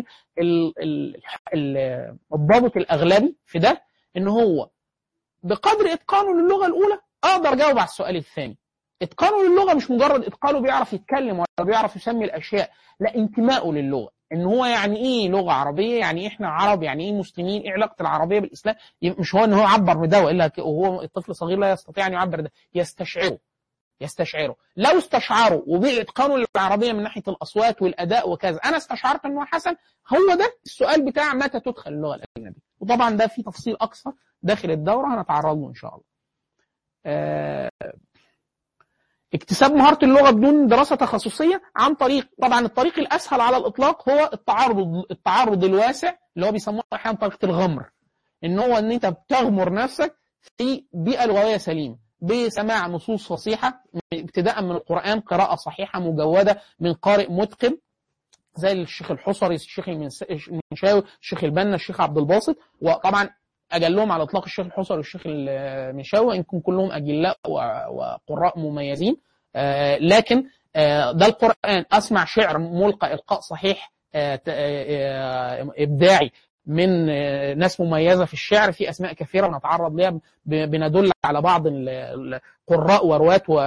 الضابط الاغلبي في ده ان هو بقدر اتقانه للغه الاولى اقدر اجاوب على السؤال الثاني اتقانه للغه مش مجرد اتقانه بيعرف يتكلم ولا بيعرف يسمي الاشياء لا انتمائه للغه ان هو يعني ايه لغه عربيه يعني ايه احنا عرب يعني ايه مسلمين ايه علاقه العربيه بالاسلام مش هو ان هو عبر بده والا وهو الطفل صغير لا يستطيع ان يعبر ده يستشعره يستشعره لو استشعره وبإتقانه للعربية من ناحية الأصوات والأداء وكذا أنا استشعرت أنه حسن هو ده السؤال بتاع متى تدخل اللغة الأجنبية وطبعا ده في تفصيل أكثر داخل الدورة هنتعرض له إن شاء الله أه اكتساب مهارة اللغة بدون دراسة تخصصية عن طريق طبعا الطريق الأسهل على الإطلاق هو التعرض التعرض الواسع اللي هو بيسموه أحيانا طريقة الغمر إن هو إن أنت بتغمر نفسك في بيئة لغوية سليمة بسماع نصوص فصيحة ابتداء من القرآن قراءة صحيحة مجودة من قارئ متقن زي الشيخ الحصري الشيخ المنشاوي الشيخ البنا الشيخ عبد الباسط وطبعا اجلهم على الاطلاق الشيخ الحصري والشيخ المنشاوي وان كلهم اجلاء وقراء مميزين لكن ده القران اسمع شعر ملقى القاء صحيح ابداعي من ناس مميزه في الشعر في اسماء كثيره بنتعرض ليها بندل على بعض القراء ورواة و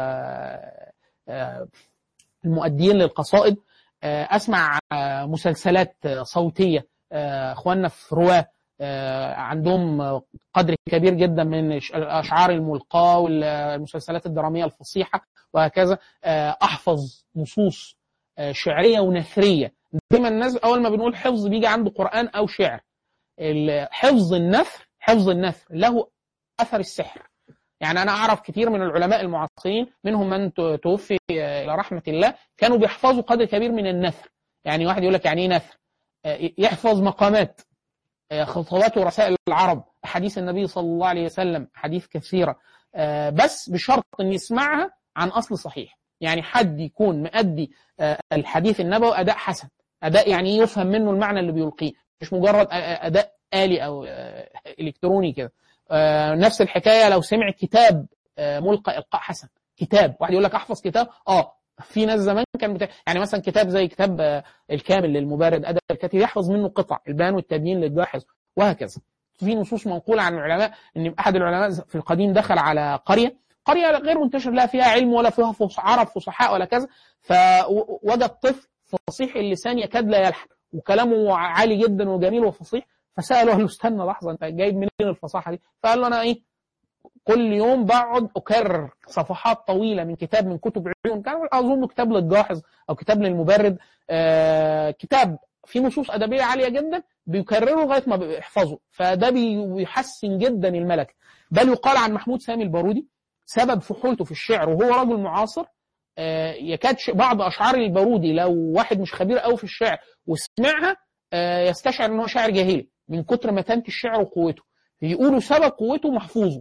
المؤديين للقصائد اسمع مسلسلات صوتيه اخواننا في رواه عندهم قدر كبير جدا من الاشعار الملقاه والمسلسلات الدراميه الفصيحه وهكذا احفظ نصوص شعريه ونثريه دايما الناس اول ما بنقول حفظ بيجي عنده قران او شعر حفظ النثر حفظ النثر له اثر السحر يعني انا اعرف كثير من العلماء المعاصرين منهم من توفي الى رحمه الله كانوا بيحفظوا قدر كبير من النثر يعني واحد يقول لك يعني ايه نثر يحفظ مقامات خطوات ورسائل العرب حديث النبي صلى الله عليه وسلم حديث كثيرة بس بشرط أن يسمعها عن أصل صحيح يعني حد يكون مؤدي الحديث النبوي أداء حسن أداء يعني يفهم منه المعنى اللي بيلقيه مش مجرد أداء آلي أو إلكتروني كده نفس الحكاية لو سمع كتاب ملقى إلقاء حسن كتاب واحد يقول لك أحفظ كتاب آه في ناس زمان كان بتا... يعني مثلا كتاب زي كتاب الكامل للمبارد ادب الكاتب يحفظ منه قطع البيان والتبيين للجاحظ وهكذا في نصوص منقوله عن العلماء ان احد العلماء في القديم دخل على قريه قريه غير منتشر لا فيها علم ولا فيها فص... عرب فصحاء ولا كذا فوجد طفل فصيح اللسان يكاد لا يلحن وكلامه عالي جدا وجميل وفصيح فساله قال له استنى لحظه انت جايب منين الفصاحه دي؟ فقال له انا ايه كل يوم بقعد اكرر صفحات طويله من كتاب من كتب علوم كان اظن كتاب للجاحظ او كتاب للمبرد آه كتاب فيه نصوص ادبيه عاليه جدا بيكرره لغايه ما بيحفظه فده بيحسن جدا الملكه بل يقال عن محمود سامي البارودي سبب فحولته في الشعر وهو رجل معاصر آه يكاد بعض اشعار البارودي لو واحد مش خبير قوي في الشعر وسمعها آه يستشعر ان هو شاعر جاهلي من كتر متانه الشعر وقوته يقولوا سبب قوته محفوظه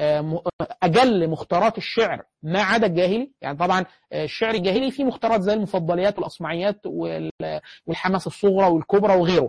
اجل مختارات الشعر ما عدا الجاهلي يعني طبعا الشعر الجاهلي فيه مختارات زي المفضليات والاصمعيات والحماس الصغرى والكبرى وغيره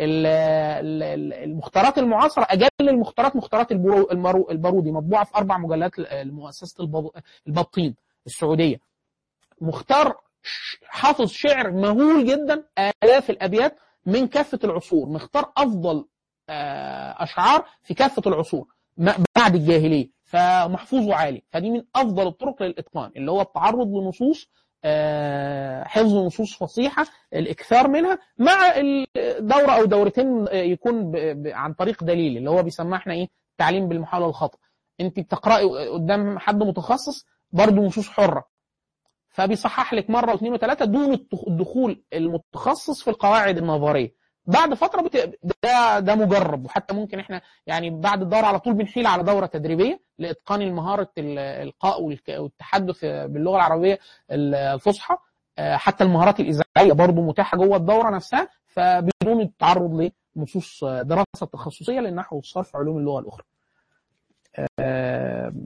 المختارات المعاصره اجل المختارات مختارات البارودي مطبوعه في اربع مجلات لمؤسسه البطين السعوديه مختار حافظ شعر مهول جدا الاف الابيات من كافه العصور مختار افضل آه، اشعار في كافه العصور ما- بعد الجاهليه فمحفوظه عالي فدي من افضل الطرق للاتقان اللي هو التعرض لنصوص آه، حفظ نصوص فصيحه الاكثار منها مع ال- دوره او دورتين آه، يكون ب- ب- عن طريق دليل اللي هو بيسمى احنا ايه تعليم بالمحاوله الخطا انت بتقراي قدام حد متخصص برضه نصوص حره فبيصحح لك مره واثنين وثلاثه دون التخ- الدخول المتخصص في القواعد النظريه بعد فتره بت... ده ده مجرب وحتى ممكن احنا يعني بعد الدوره على طول بنحيل على دوره تدريبيه لاتقان المهاره الالقاء والك- والتحدث باللغه العربيه الفصحى آه، حتى المهارات الاذاعيه برضو متاحه جوه الدوره نفسها فبدون التعرض لنصوص آه، دراسه تخصصيه للنحو والصرف علوم اللغه الاخرى. آه،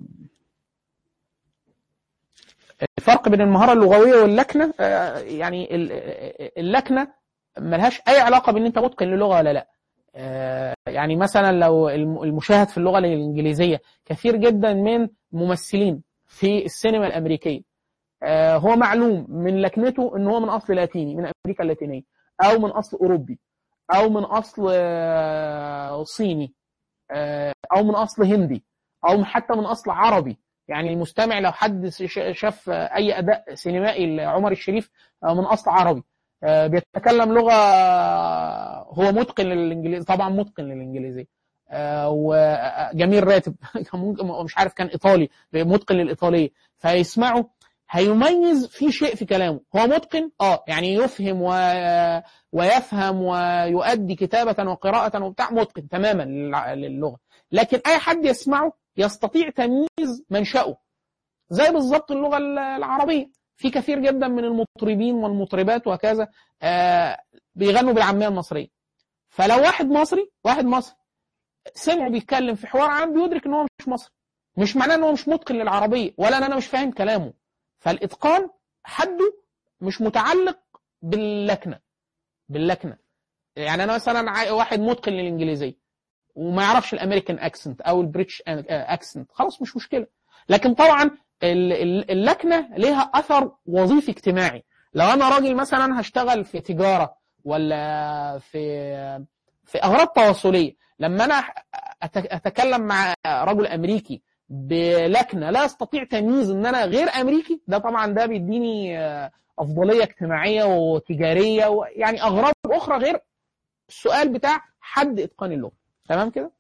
الفرق بين المهاره اللغويه واللكنه آه، يعني ال- اللكنه ملهاش اي علاقه بان انت متقن للغه ولا لا آه، يعني مثلا لو الم- المشاهد في اللغه الانجليزيه كثير جدا من ممثلين في السينما الامريكيه آه، هو معلوم من لكنته ان هو من اصل لاتيني من امريكا اللاتينيه او من اصل اوروبي او من اصل آه، صيني آه، او من اصل هندي او حتى من اصل عربي يعني المستمع لو حد ش- شاف اي اداء سينمائي لعمر الشريف آه، من اصل عربي آه، بيتكلم لغه هو متقن للانجليزي طبعا متقن للانجليزيه آه، وجميل راتب كان ممكن مش عارف كان ايطالي متقن للايطاليه فيسمعه هيميز في شيء في كلامه هو متقن اه يعني يفهم و... ويفهم ويؤدي كتابة وقراءة وبتاع متقن تماما للع- للغة لكن أي حد يسمعه يستطيع تمييز منشأه زي بالظبط اللغة ال- العربية في كثير جدا من المطربين والمطربات وكذا آه بيغنوا بالعامية المصرية فلو واحد مصري واحد مصري سمعه بيتكلم في حوار عام بيدرك ان هو مش مصري مش معناه ان هو مش متقن للعربية ولا ان انا مش فاهم كلامه فالاتقان حده مش متعلق باللكنه باللكنه يعني انا مثلا عا- واحد متقن للانجليزيه وما يعرفش الامريكان اكسنت او البريتش اكسنت خلاص مش مشكله لكن طبعا ال- ال- اللكنه ليها اثر وظيفي اجتماعي لو انا راجل مثلا هشتغل في تجاره ولا في في اغراض تواصليه لما انا أت- اتكلم مع رجل امريكي بلكنه لا استطيع تمييز ان انا غير امريكي ده طبعا ده بيديني آه، افضليه اجتماعيه وتجاريه ويعني اغراض اخرى غير السؤال بتاع حد اتقان اللغه تمام كده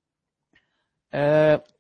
آه،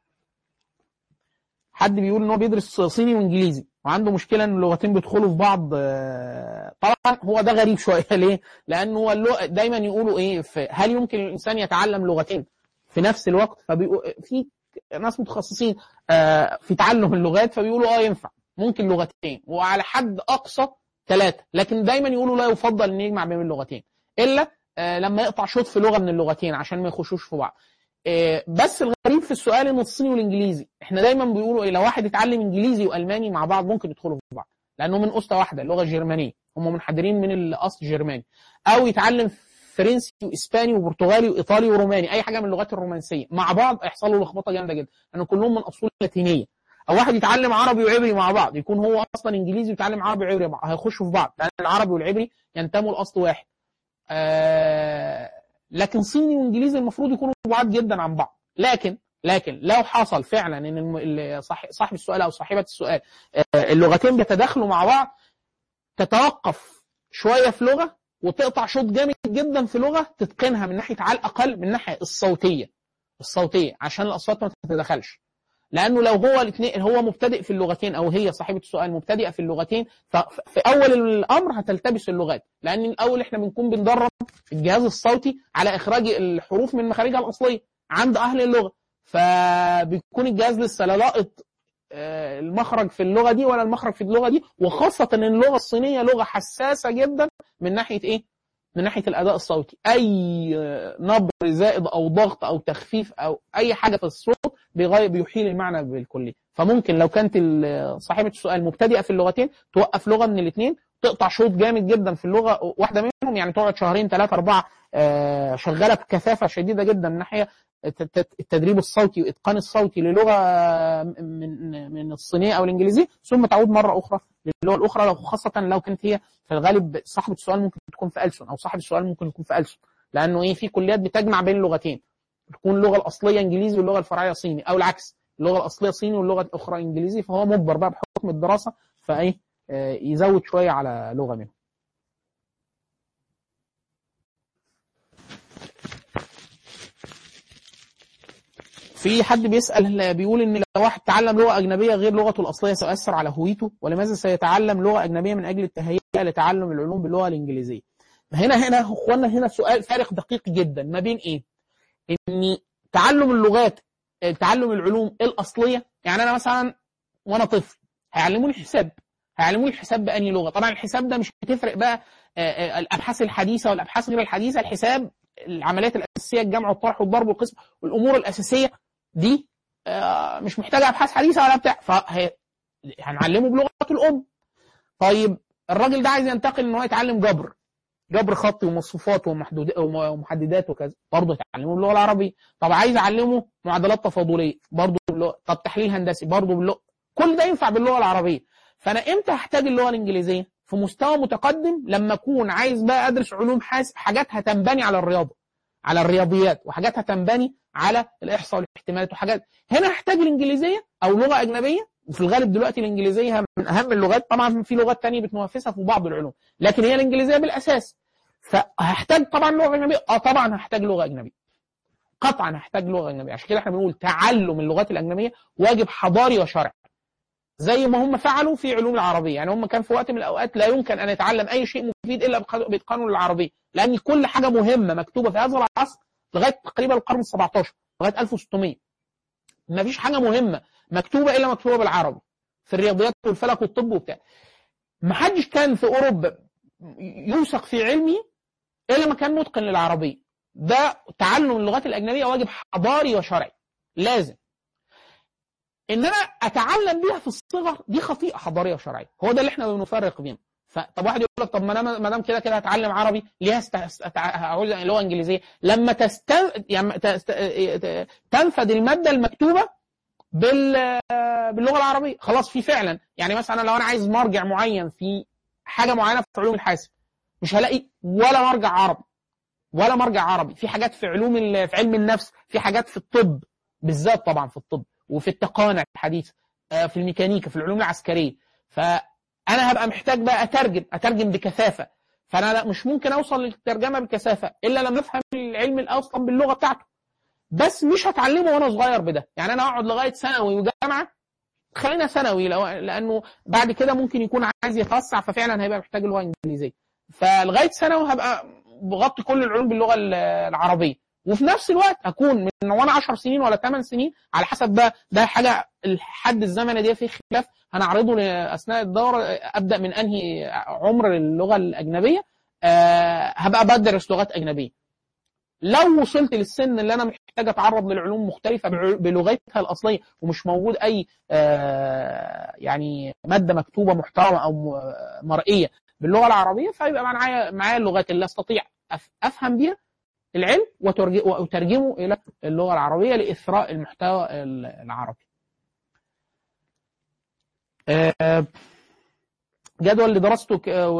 حد بيقول ان هو بيدرس صيني وانجليزي وعنده مشكله ان اللغتين بيدخلوا في بعض آه، طبعا هو ده غريب شويه ليه؟ لانه هو اللغة دايما يقولوا ايه في هل يمكن الانسان يتعلم لغتين في نفس الوقت فبيقول في ناس متخصصين آه، في تعلم اللغات فبيقولوا اه ينفع ممكن لغتين وعلى حد اقصى ثلاثه لكن دايما يقولوا لا يفضل ان يجمع بين اللغتين الا آه، لما يقطع شوط في لغه من اللغتين عشان ما يخشوش في بعض آه، بس الغريب في السؤال ان الصيني والانجليزي احنا دايما بيقولوا ايه لو واحد اتعلم انجليزي والماني مع بعض ممكن يدخلوا في بعض لانه من اسره واحده اللغه الجرمانيه هم منحدرين من الاصل الجرماني او يتعلم فرنسي واسباني وبرتغالي وايطالي وروماني اي حاجه من اللغات الرومانسيه مع بعض يحصل له لخبطه جامده جدا لان كلهم من اصول لاتينيه او واحد يتعلم عربي وعبري مع بعض يكون هو اصلا انجليزي ويتعلم عربي وعبري مع بعض هيخشوا في بعض لان العربي والعبري ينتموا لاصل واحد آه لكن صيني وانجليزي المفروض يكونوا بعاد جدا عن بعض لكن لكن لو حصل فعلا ان الم- ال- صاح- صاحب السؤال او صاحبه السؤال آه، اللغتين بيتداخلوا مع بعض تتوقف شويه في لغه وتقطع شوط جامد جدا في لغه تتقنها من ناحيه على الاقل من الناحيه الصوتيه الصوتيه عشان الاصوات ما تتداخلش لانه لو هو الاثنين هو مبتدئ في اللغتين او هي صاحبه السؤال مبتدئه في اللغتين ففي اول الامر هتلتبس اللغات لان الاول احنا بنكون بندرب الجهاز الصوتي على اخراج الحروف من مخارجها الاصليه عند اهل اللغه فبيكون الجهاز لسه لا لاقط آه، المخرج في اللغه دي ولا المخرج في اللغه دي وخاصه ان اللغه الصينيه لغه حساسه جدا من ناحيه ايه؟ من ناحيه الاداء الصوتي اي آه، نبر زائد او ضغط او تخفيف او اي حاجه في الصوت بيغير بيحيل المعنى بالكلي فممكن لو كانت ال- صاحبه السؤال مبتدئه في اللغتين توقف لغه من الاثنين تقطع شوط جامد جدا في اللغه واحده منهم يعني تقعد شهرين ثلاثه اربعه آه، شغاله بكثافه شديده جدا من ناحيه التدريب الصوتي واتقان الصوتي للغه من من الصينيه او الانجليزيه ثم تعود مره اخرى للغه الاخرى لو خاصه لو كانت هي في الغالب صاحبه السؤال ممكن تكون في ألسن او صاحب السؤال ممكن يكون في ألسن لانه ايه في كليات بتجمع بين اللغتين تكون اللغه الاصليه انجليزي واللغه الفرعيه صيني او العكس اللغه الاصليه صيني واللغه الاخرى انجليزي فهو مجبر بقى بحكم الدراسه فايه يزود شويه على لغه منهم في حد بيسأل بيقول إن لو واحد تعلم لغة أجنبية غير لغته الأصلية سيؤثر على هويته ولماذا سيتعلم لغة أجنبية من أجل التهيئة لتعلم العلوم باللغة الإنجليزية هنا هنا اخوانا هنا سؤال فارق دقيق جدا ما بين ايه؟ ان تعلم اللغات تعلم العلوم الاصليه يعني انا مثلا وانا طفل هيعلموني حساب هيعلموني الحساب بأني لغه طبعا الحساب ده مش هتفرق بقى الابحاث الحديثه والابحاث غير الحديثه الحساب العمليات الاساسيه الجمع والطرح والضرب والقسم والامور الاساسيه دي مش محتاجه ابحاث حديثه ولا بتاع فهنعلمه بلغته الام طيب الراجل ده عايز ينتقل ان هو يتعلم جبر جبر خطي ومصفوفات ومحددات وكذا برضه يتعلمه باللغه العربيه طب عايز اعلمه معادلات تفاضليه برضه باللغه طب تحليل هندسي برضه باللغه كل ده ينفع باللغه العربيه فانا امتى هحتاج اللغه الانجليزيه في مستوى متقدم لما اكون عايز بقى ادرس علوم حاسب حاجات هتنبني على الرياضه على الرياضيات وحاجات هتنبني على الاحصاء والاحتمالات وحاجات هنا هحتاج الانجليزيه او لغه اجنبيه وفي الغالب دلوقتي الانجليزيه من اهم اللغات طبعا في لغات تانية بتنافسها في بعض العلوم لكن هي الانجليزيه بالاساس فهحتاج طبعا لغه اجنبيه اه طبعا هحتاج لغه اجنبيه قطعا هحتاج لغه اجنبيه عشان كده احنا بنقول تعلم اللغات الاجنبيه واجب حضاري وشرعي زي ما هم فعلوا في علوم العربيه يعني هم كان في وقت من الاوقات لا يمكن ان يتعلم اي شيء مفيد الا باتقانه للعربيه لان كل حاجه مهمه مكتوبه في هذا العصر لغايه تقريبا القرن ال17 لغايه 1600 ما فيش حاجه مهمه مكتوبه الا مكتوبه بالعربي في الرياضيات والفلك والطب وبتاع ما حدش كان في اوروبا يوثق في علمه الا ما كان متقن للعربيه ده تعلم اللغات الاجنبيه واجب حضاري وشرعي لازم ان انا اتعلم بيها في الصغر دي خطيئه حضاريه وشرعيه هو ده اللي احنا بنفرق بينهم فطب واحد يقول لك طب ما انا ما دام كده كده هتعلم عربي ليه است... است... هقول لغه انجليزيه لما تستن... يعني تست... تنفذ الماده المكتوبه بال... باللغه العربيه خلاص في فعلا يعني مثلا لو انا عايز مرجع معين في حاجه معينه في علوم الحاسب مش هلاقي ولا مرجع عربي ولا مرجع عربي في حاجات في علوم ال... في علم النفس في حاجات في الطب بالذات طبعا في الطب وفي التقانة الحديث في الميكانيكا في العلوم العسكرية فأنا هبقى محتاج بقى أترجم أترجم بكثافة فأنا لا مش ممكن أوصل للترجمة بكثافة إلا لما أفهم العلم أصلا باللغة بتاعته بس مش هتعلمه وأنا صغير بده يعني أنا أقعد لغاية ثانوي وجامعة خلينا ثانوي لأنه بعد كده ممكن يكون عايز يتوسع ففعلا هيبقى محتاج اللغة الإنجليزية فلغاية ثانوي هبقى بغطي كل العلوم باللغة العربية وفي نفس الوقت اكون من وانا 10 سنين ولا 8 سنين على حسب بقى ده حاجه الحد الزمني دي فيه خلاف هنعرضه اثناء الدوره ابدا من انهي عمر اللغه الاجنبيه أه هبقى بدرس لغات اجنبيه لو وصلت للسن اللي انا محتاج اتعرض للعلوم مختلفه بلغتها الاصليه ومش موجود اي أه يعني ماده مكتوبه محترمه او مرئيه باللغه العربيه فيبقى معايا معايا اللغات اللي استطيع افهم بيها العلم وترجمه الى اللغه العربيه لاثراء المحتوى العربي. جدول لدراسته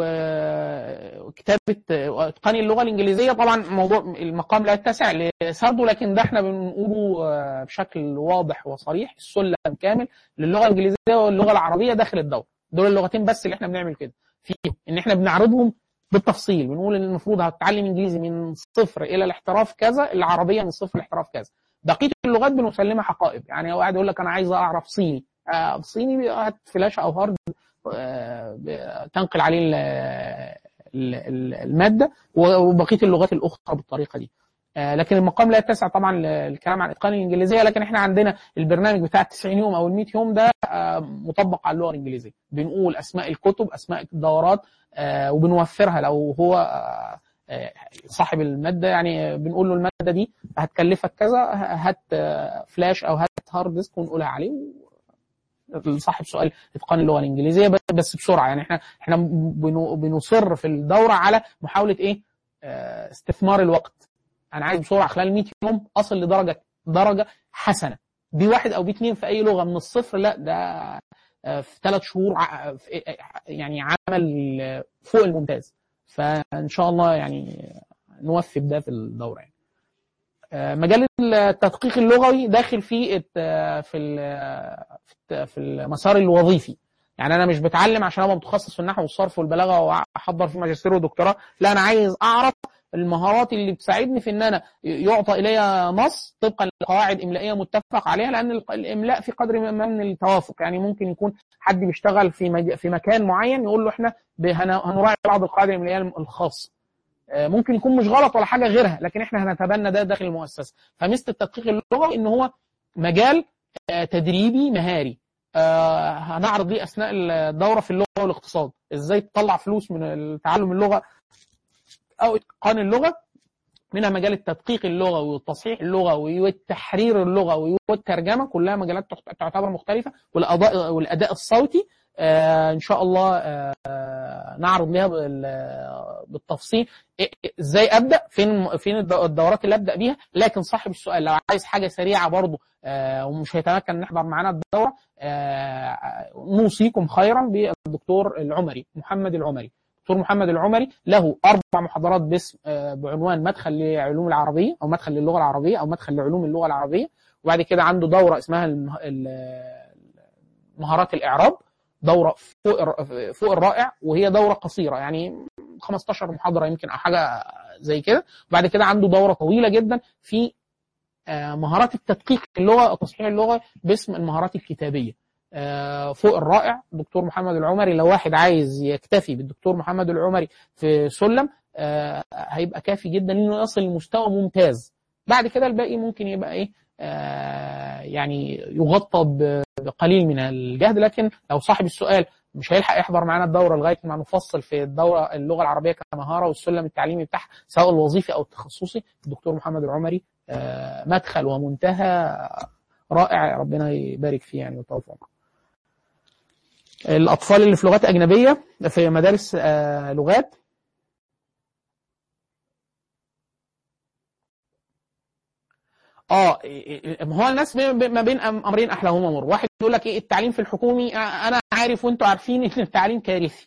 وكتابه اتقان اللغه الانجليزيه طبعا موضوع المقام لا يتسع لسرده لكن ده احنا بنقوله بشكل واضح وصريح السلم كامل للغه الانجليزيه واللغه العربيه داخل الدوره دول اللغتين بس اللي احنا بنعمل كده فيهم ان احنا بنعرضهم بالتفصيل بنقول ان المفروض هتتعلم انجليزي من صفر الى الاحتراف كذا العربيه من صفر لاحتراف كذا بقيه اللغات بنسلمها حقائب يعني واحد يقول لك انا عايز اعرف صيني آه صيني هات فلاش او هارد آه تنقل عليه الماده وبقيه اللغات الاخرى بالطريقه دي آه لكن المقام لا يتسع طبعا الكلام عن اتقان الانجليزيه لكن احنا عندنا البرنامج بتاع ال 90 يوم او ال 100 يوم ده مطبق على اللغه الانجليزيه بنقول اسماء الكتب اسماء الدورات آه وبنوفرها لو هو آه صاحب الماده يعني بنقول له الماده دي هتكلفك كذا هات فلاش او هات هارد ديسك ونقولها عليه صاحب سؤال اتقان اللغه الانجليزيه بس بسرعه يعني احنا احنا بنصر في الدوره على محاوله ايه استثمار الوقت انا عايز بسرعه خلال 100 يوم اصل لدرجه درجه حسنه بي واحد او بي اتنين في اي لغه من الصفر لا ده آه، في ثلاث شهور ع- في- يعني عمل فوق الممتاز فان شاء الله يعني نوفي بده في الدوره يعني. آه، مجال التدقيق اللغوي داخل في الت- في ال- في الت- في المسار الوظيفي يعني انا مش بتعلم عشان ابقى متخصص في النحو والصرف والبلاغه واحضر في ماجستير ودكتوراه لا انا عايز اعرف المهارات اللي بتساعدني في ان انا يعطى الي نص طبقا لقواعد املائيه متفق عليها لان الق- الاملاء في قدر ما من التوافق يعني ممكن يكون حد بيشتغل في مج... في مكان معين يقول له احنا ب- هن- هنراعي بعض القواعد الاملائيه الخاصه آه، ممكن يكون مش غلط ولا حاجه غيرها لكن احنا هنتبنى ده داخل المؤسسه فمثل التدقيق اللغوي ان هو مجال آه، تدريبي مهاري آه، هنعرض ليه اثناء الدوره في اللغه والاقتصاد ازاي تطلع فلوس من تعلم اللغه او اتقان اللغه منها مجال التدقيق اللغوي والتصحيح اللغوي والتحرير اللغوي والترجمه كلها مجالات تخت- تعتبر مختلفه والاداء والاداء الصوتي آه ان شاء الله آه نعرض لها بال- بالتفصيل إيه- إيه- ازاي ابدا فين فين الد- الدورات اللي ابدا بيها لكن صاحب السؤال لو عايز حاجه سريعه برضه آه ومش هيتمكن ان يحضر معانا الدوره آه نوصيكم خيرا بالدكتور العمري محمد العمري دكتور محمد العمري له اربع محاضرات باسم آه، بعنوان مدخل لعلوم العربيه او مدخل للغه العربيه او مدخل لعلوم اللغه العربيه وبعد كده عنده دوره اسمها الم- ال- مهارات الاعراب دوره فوق الر- فوق الرائع وهي دوره قصيره يعني 15 محاضره يمكن او حاجه زي كده وبعد كده عنده دوره طويله جدا في آه، مهارات التدقيق اللغه او تصحيح اللغه باسم المهارات الكتابيه آه، فوق الرائع دكتور محمد العمري لو واحد عايز يكتفي بالدكتور محمد العمري في سلم آه، هيبقى كافي جدا انه يصل لمستوى ممتاز بعد كده الباقي ممكن يبقى ايه آه، يعني يغطى ب- بقليل من الجهد لكن لو صاحب السؤال مش هيلحق يحضر معانا الدوره لغايه ما نفصل في الدوره اللغه العربيه كمهاره والسلم التعليمي بتاعها سواء الوظيفي او التخصصي الدكتور محمد العمري آه، مدخل ومنتهى رائع ربنا يبارك فيه يعني ويطول في عمره. الاطفال اللي في لغات اجنبيه في مدارس آه، لغات اه ما هو الناس بي- بي- ما بين أم- امرين احلاهما مر واحد يقول لك ايه التعليم في الحكومي آه، انا عارف وانتوا عارفين ان التعليم كارثي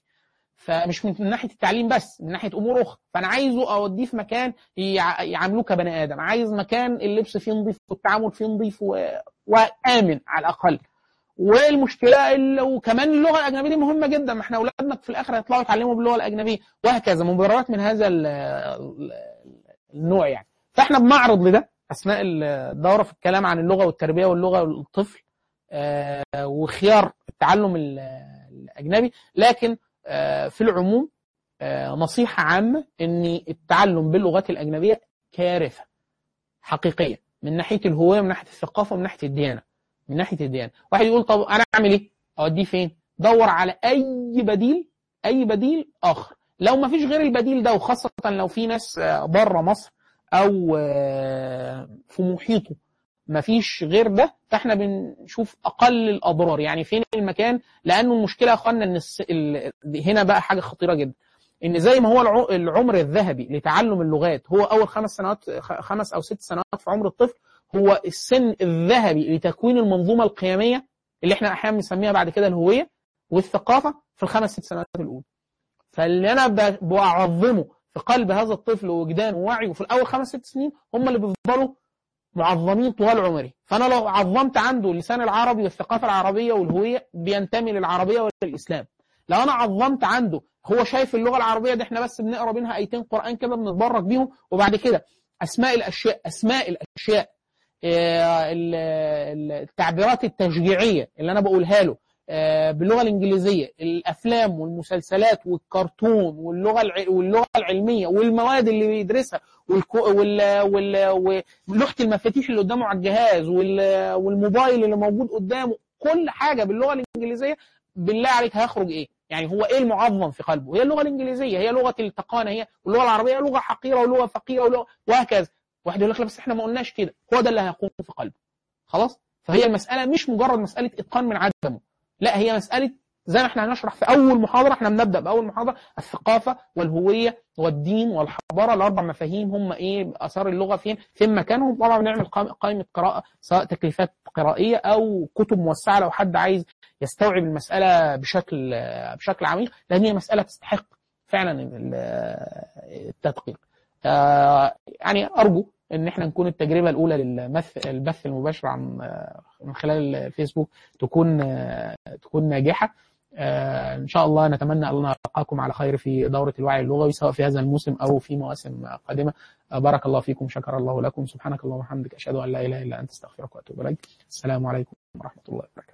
فمش من ناحيه التعليم بس من ناحيه امور اخرى فانا عايزه اوديه في مكان يع- يعاملوه كبني ادم عايز مكان اللبس فيه نظيف والتعامل فيه نظيف و... وامن على الاقل والمشكله ال- وكمان اللغه الاجنبيه دي مهمه جدا ما احنا اولادنا في الاخر هيطلعوا يتعلموا باللغه الاجنبيه وهكذا مبررات من هذا ال- ال- النوع يعني فاحنا بنعرض لده اثناء الدوره في الكلام عن اللغه والتربيه واللغه والطفل آه، وخيار التعلم ال- الاجنبي لكن آه، في العموم آه، نصيحه عامه ان التعلم باللغات الاجنبيه كارثه حقيقيه من ناحيه الهويه من ناحيه الثقافه ومن ناحيه الديانه من ناحيه الديانه واحد يقول طب انا اعمل ايه اوديه فين دور على اي بديل اي بديل اخر لو ما فيش غير البديل ده وخاصه لو في ناس بره مصر او آه، في محيطه ما فيش غير ده فاحنا بنشوف اقل الاضرار يعني فين المكان لانه المشكله يا اخوانا ان الس... ال... هنا بقى حاجه خطيره جدا ان زي ما هو الع- العمر الذهبي لتعلم اللغات هو اول خمس سنوات خ- خمس او ست سنوات في عمر الطفل هو السن الذهبي لتكوين المنظومه القيميه اللي احنا احيانا بنسميها بعد كده الهويه والثقافه في الخمس ست سنوات الاولى فاللي انا ب- بعظمه في قلب هذا الطفل ووجدانه ووعيه في الاول خمس ست سنين هم اللي بيفضلوا معظمين طوال عمره فانا لو عظمت عنده اللسان العربي والثقافه العربيه والهويه بينتمي للعربيه والاسلام لو انا عظمت عنده هو شايف اللغه العربيه دي احنا بس بنقرا منها ايتين قران كده بنتبرك بيهم وبعد كده اسماء الاشياء اسماء الاشياء آه، ال- ال- التعبيرات التشجيعيه اللي انا بقولها له آه، باللغه الانجليزيه الافلام والمسلسلات والكرتون واللغه الع- واللغه العلميه والمواد اللي بيدرسها والكو وال وال ولوحه المفاتيح اللي قدامه على الجهاز وال والموبايل اللي موجود قدامه كل حاجه باللغه الانجليزيه بالله عليك هيخرج ايه؟ يعني هو ايه المعظم في قلبه؟ هي اللغه الانجليزيه هي لغه التقانه هي واللغه العربيه لغه حقيره ولغه فقيره ولغه وهكذا واحد يقول لك لا بس احنا ما قلناش كده هو ده اللي هيقوم في قلبه خلاص؟ فهي المساله مش مجرد مساله اتقان من عدمه لا هي مساله زي ما احنا هنشرح في اول محاضره احنا بنبدا باول محاضره الثقافه والهويه والدين والحضاره الاربع مفاهيم هم ايه اثار اللغه فين فين مكانهم طبعا بنعمل قائم- قائمه قراءه سواء تكليفات قرائيه او كتب موسعه لو حد عايز يستوعب المساله بشكل بشكل عميق لان هي مساله تستحق فعلا ال- التدقيق آه، يعني ارجو ان احنا نكون التجربه الاولى للمث البث المباشر عن آه، من خلال الفيسبوك تكون آه، تكون ناجحه آه، ان شاء الله نتمنى ان نلقاكم على خير في دوره الوعي اللغوي سواء في هذا الموسم او في مواسم قادمه آه، بارك الله فيكم شكر الله لكم سبحانك اللهم وبحمدك اشهد ان لا اله الا انت استغفرك واتوب اليك السلام عليكم ورحمه الله وبركاته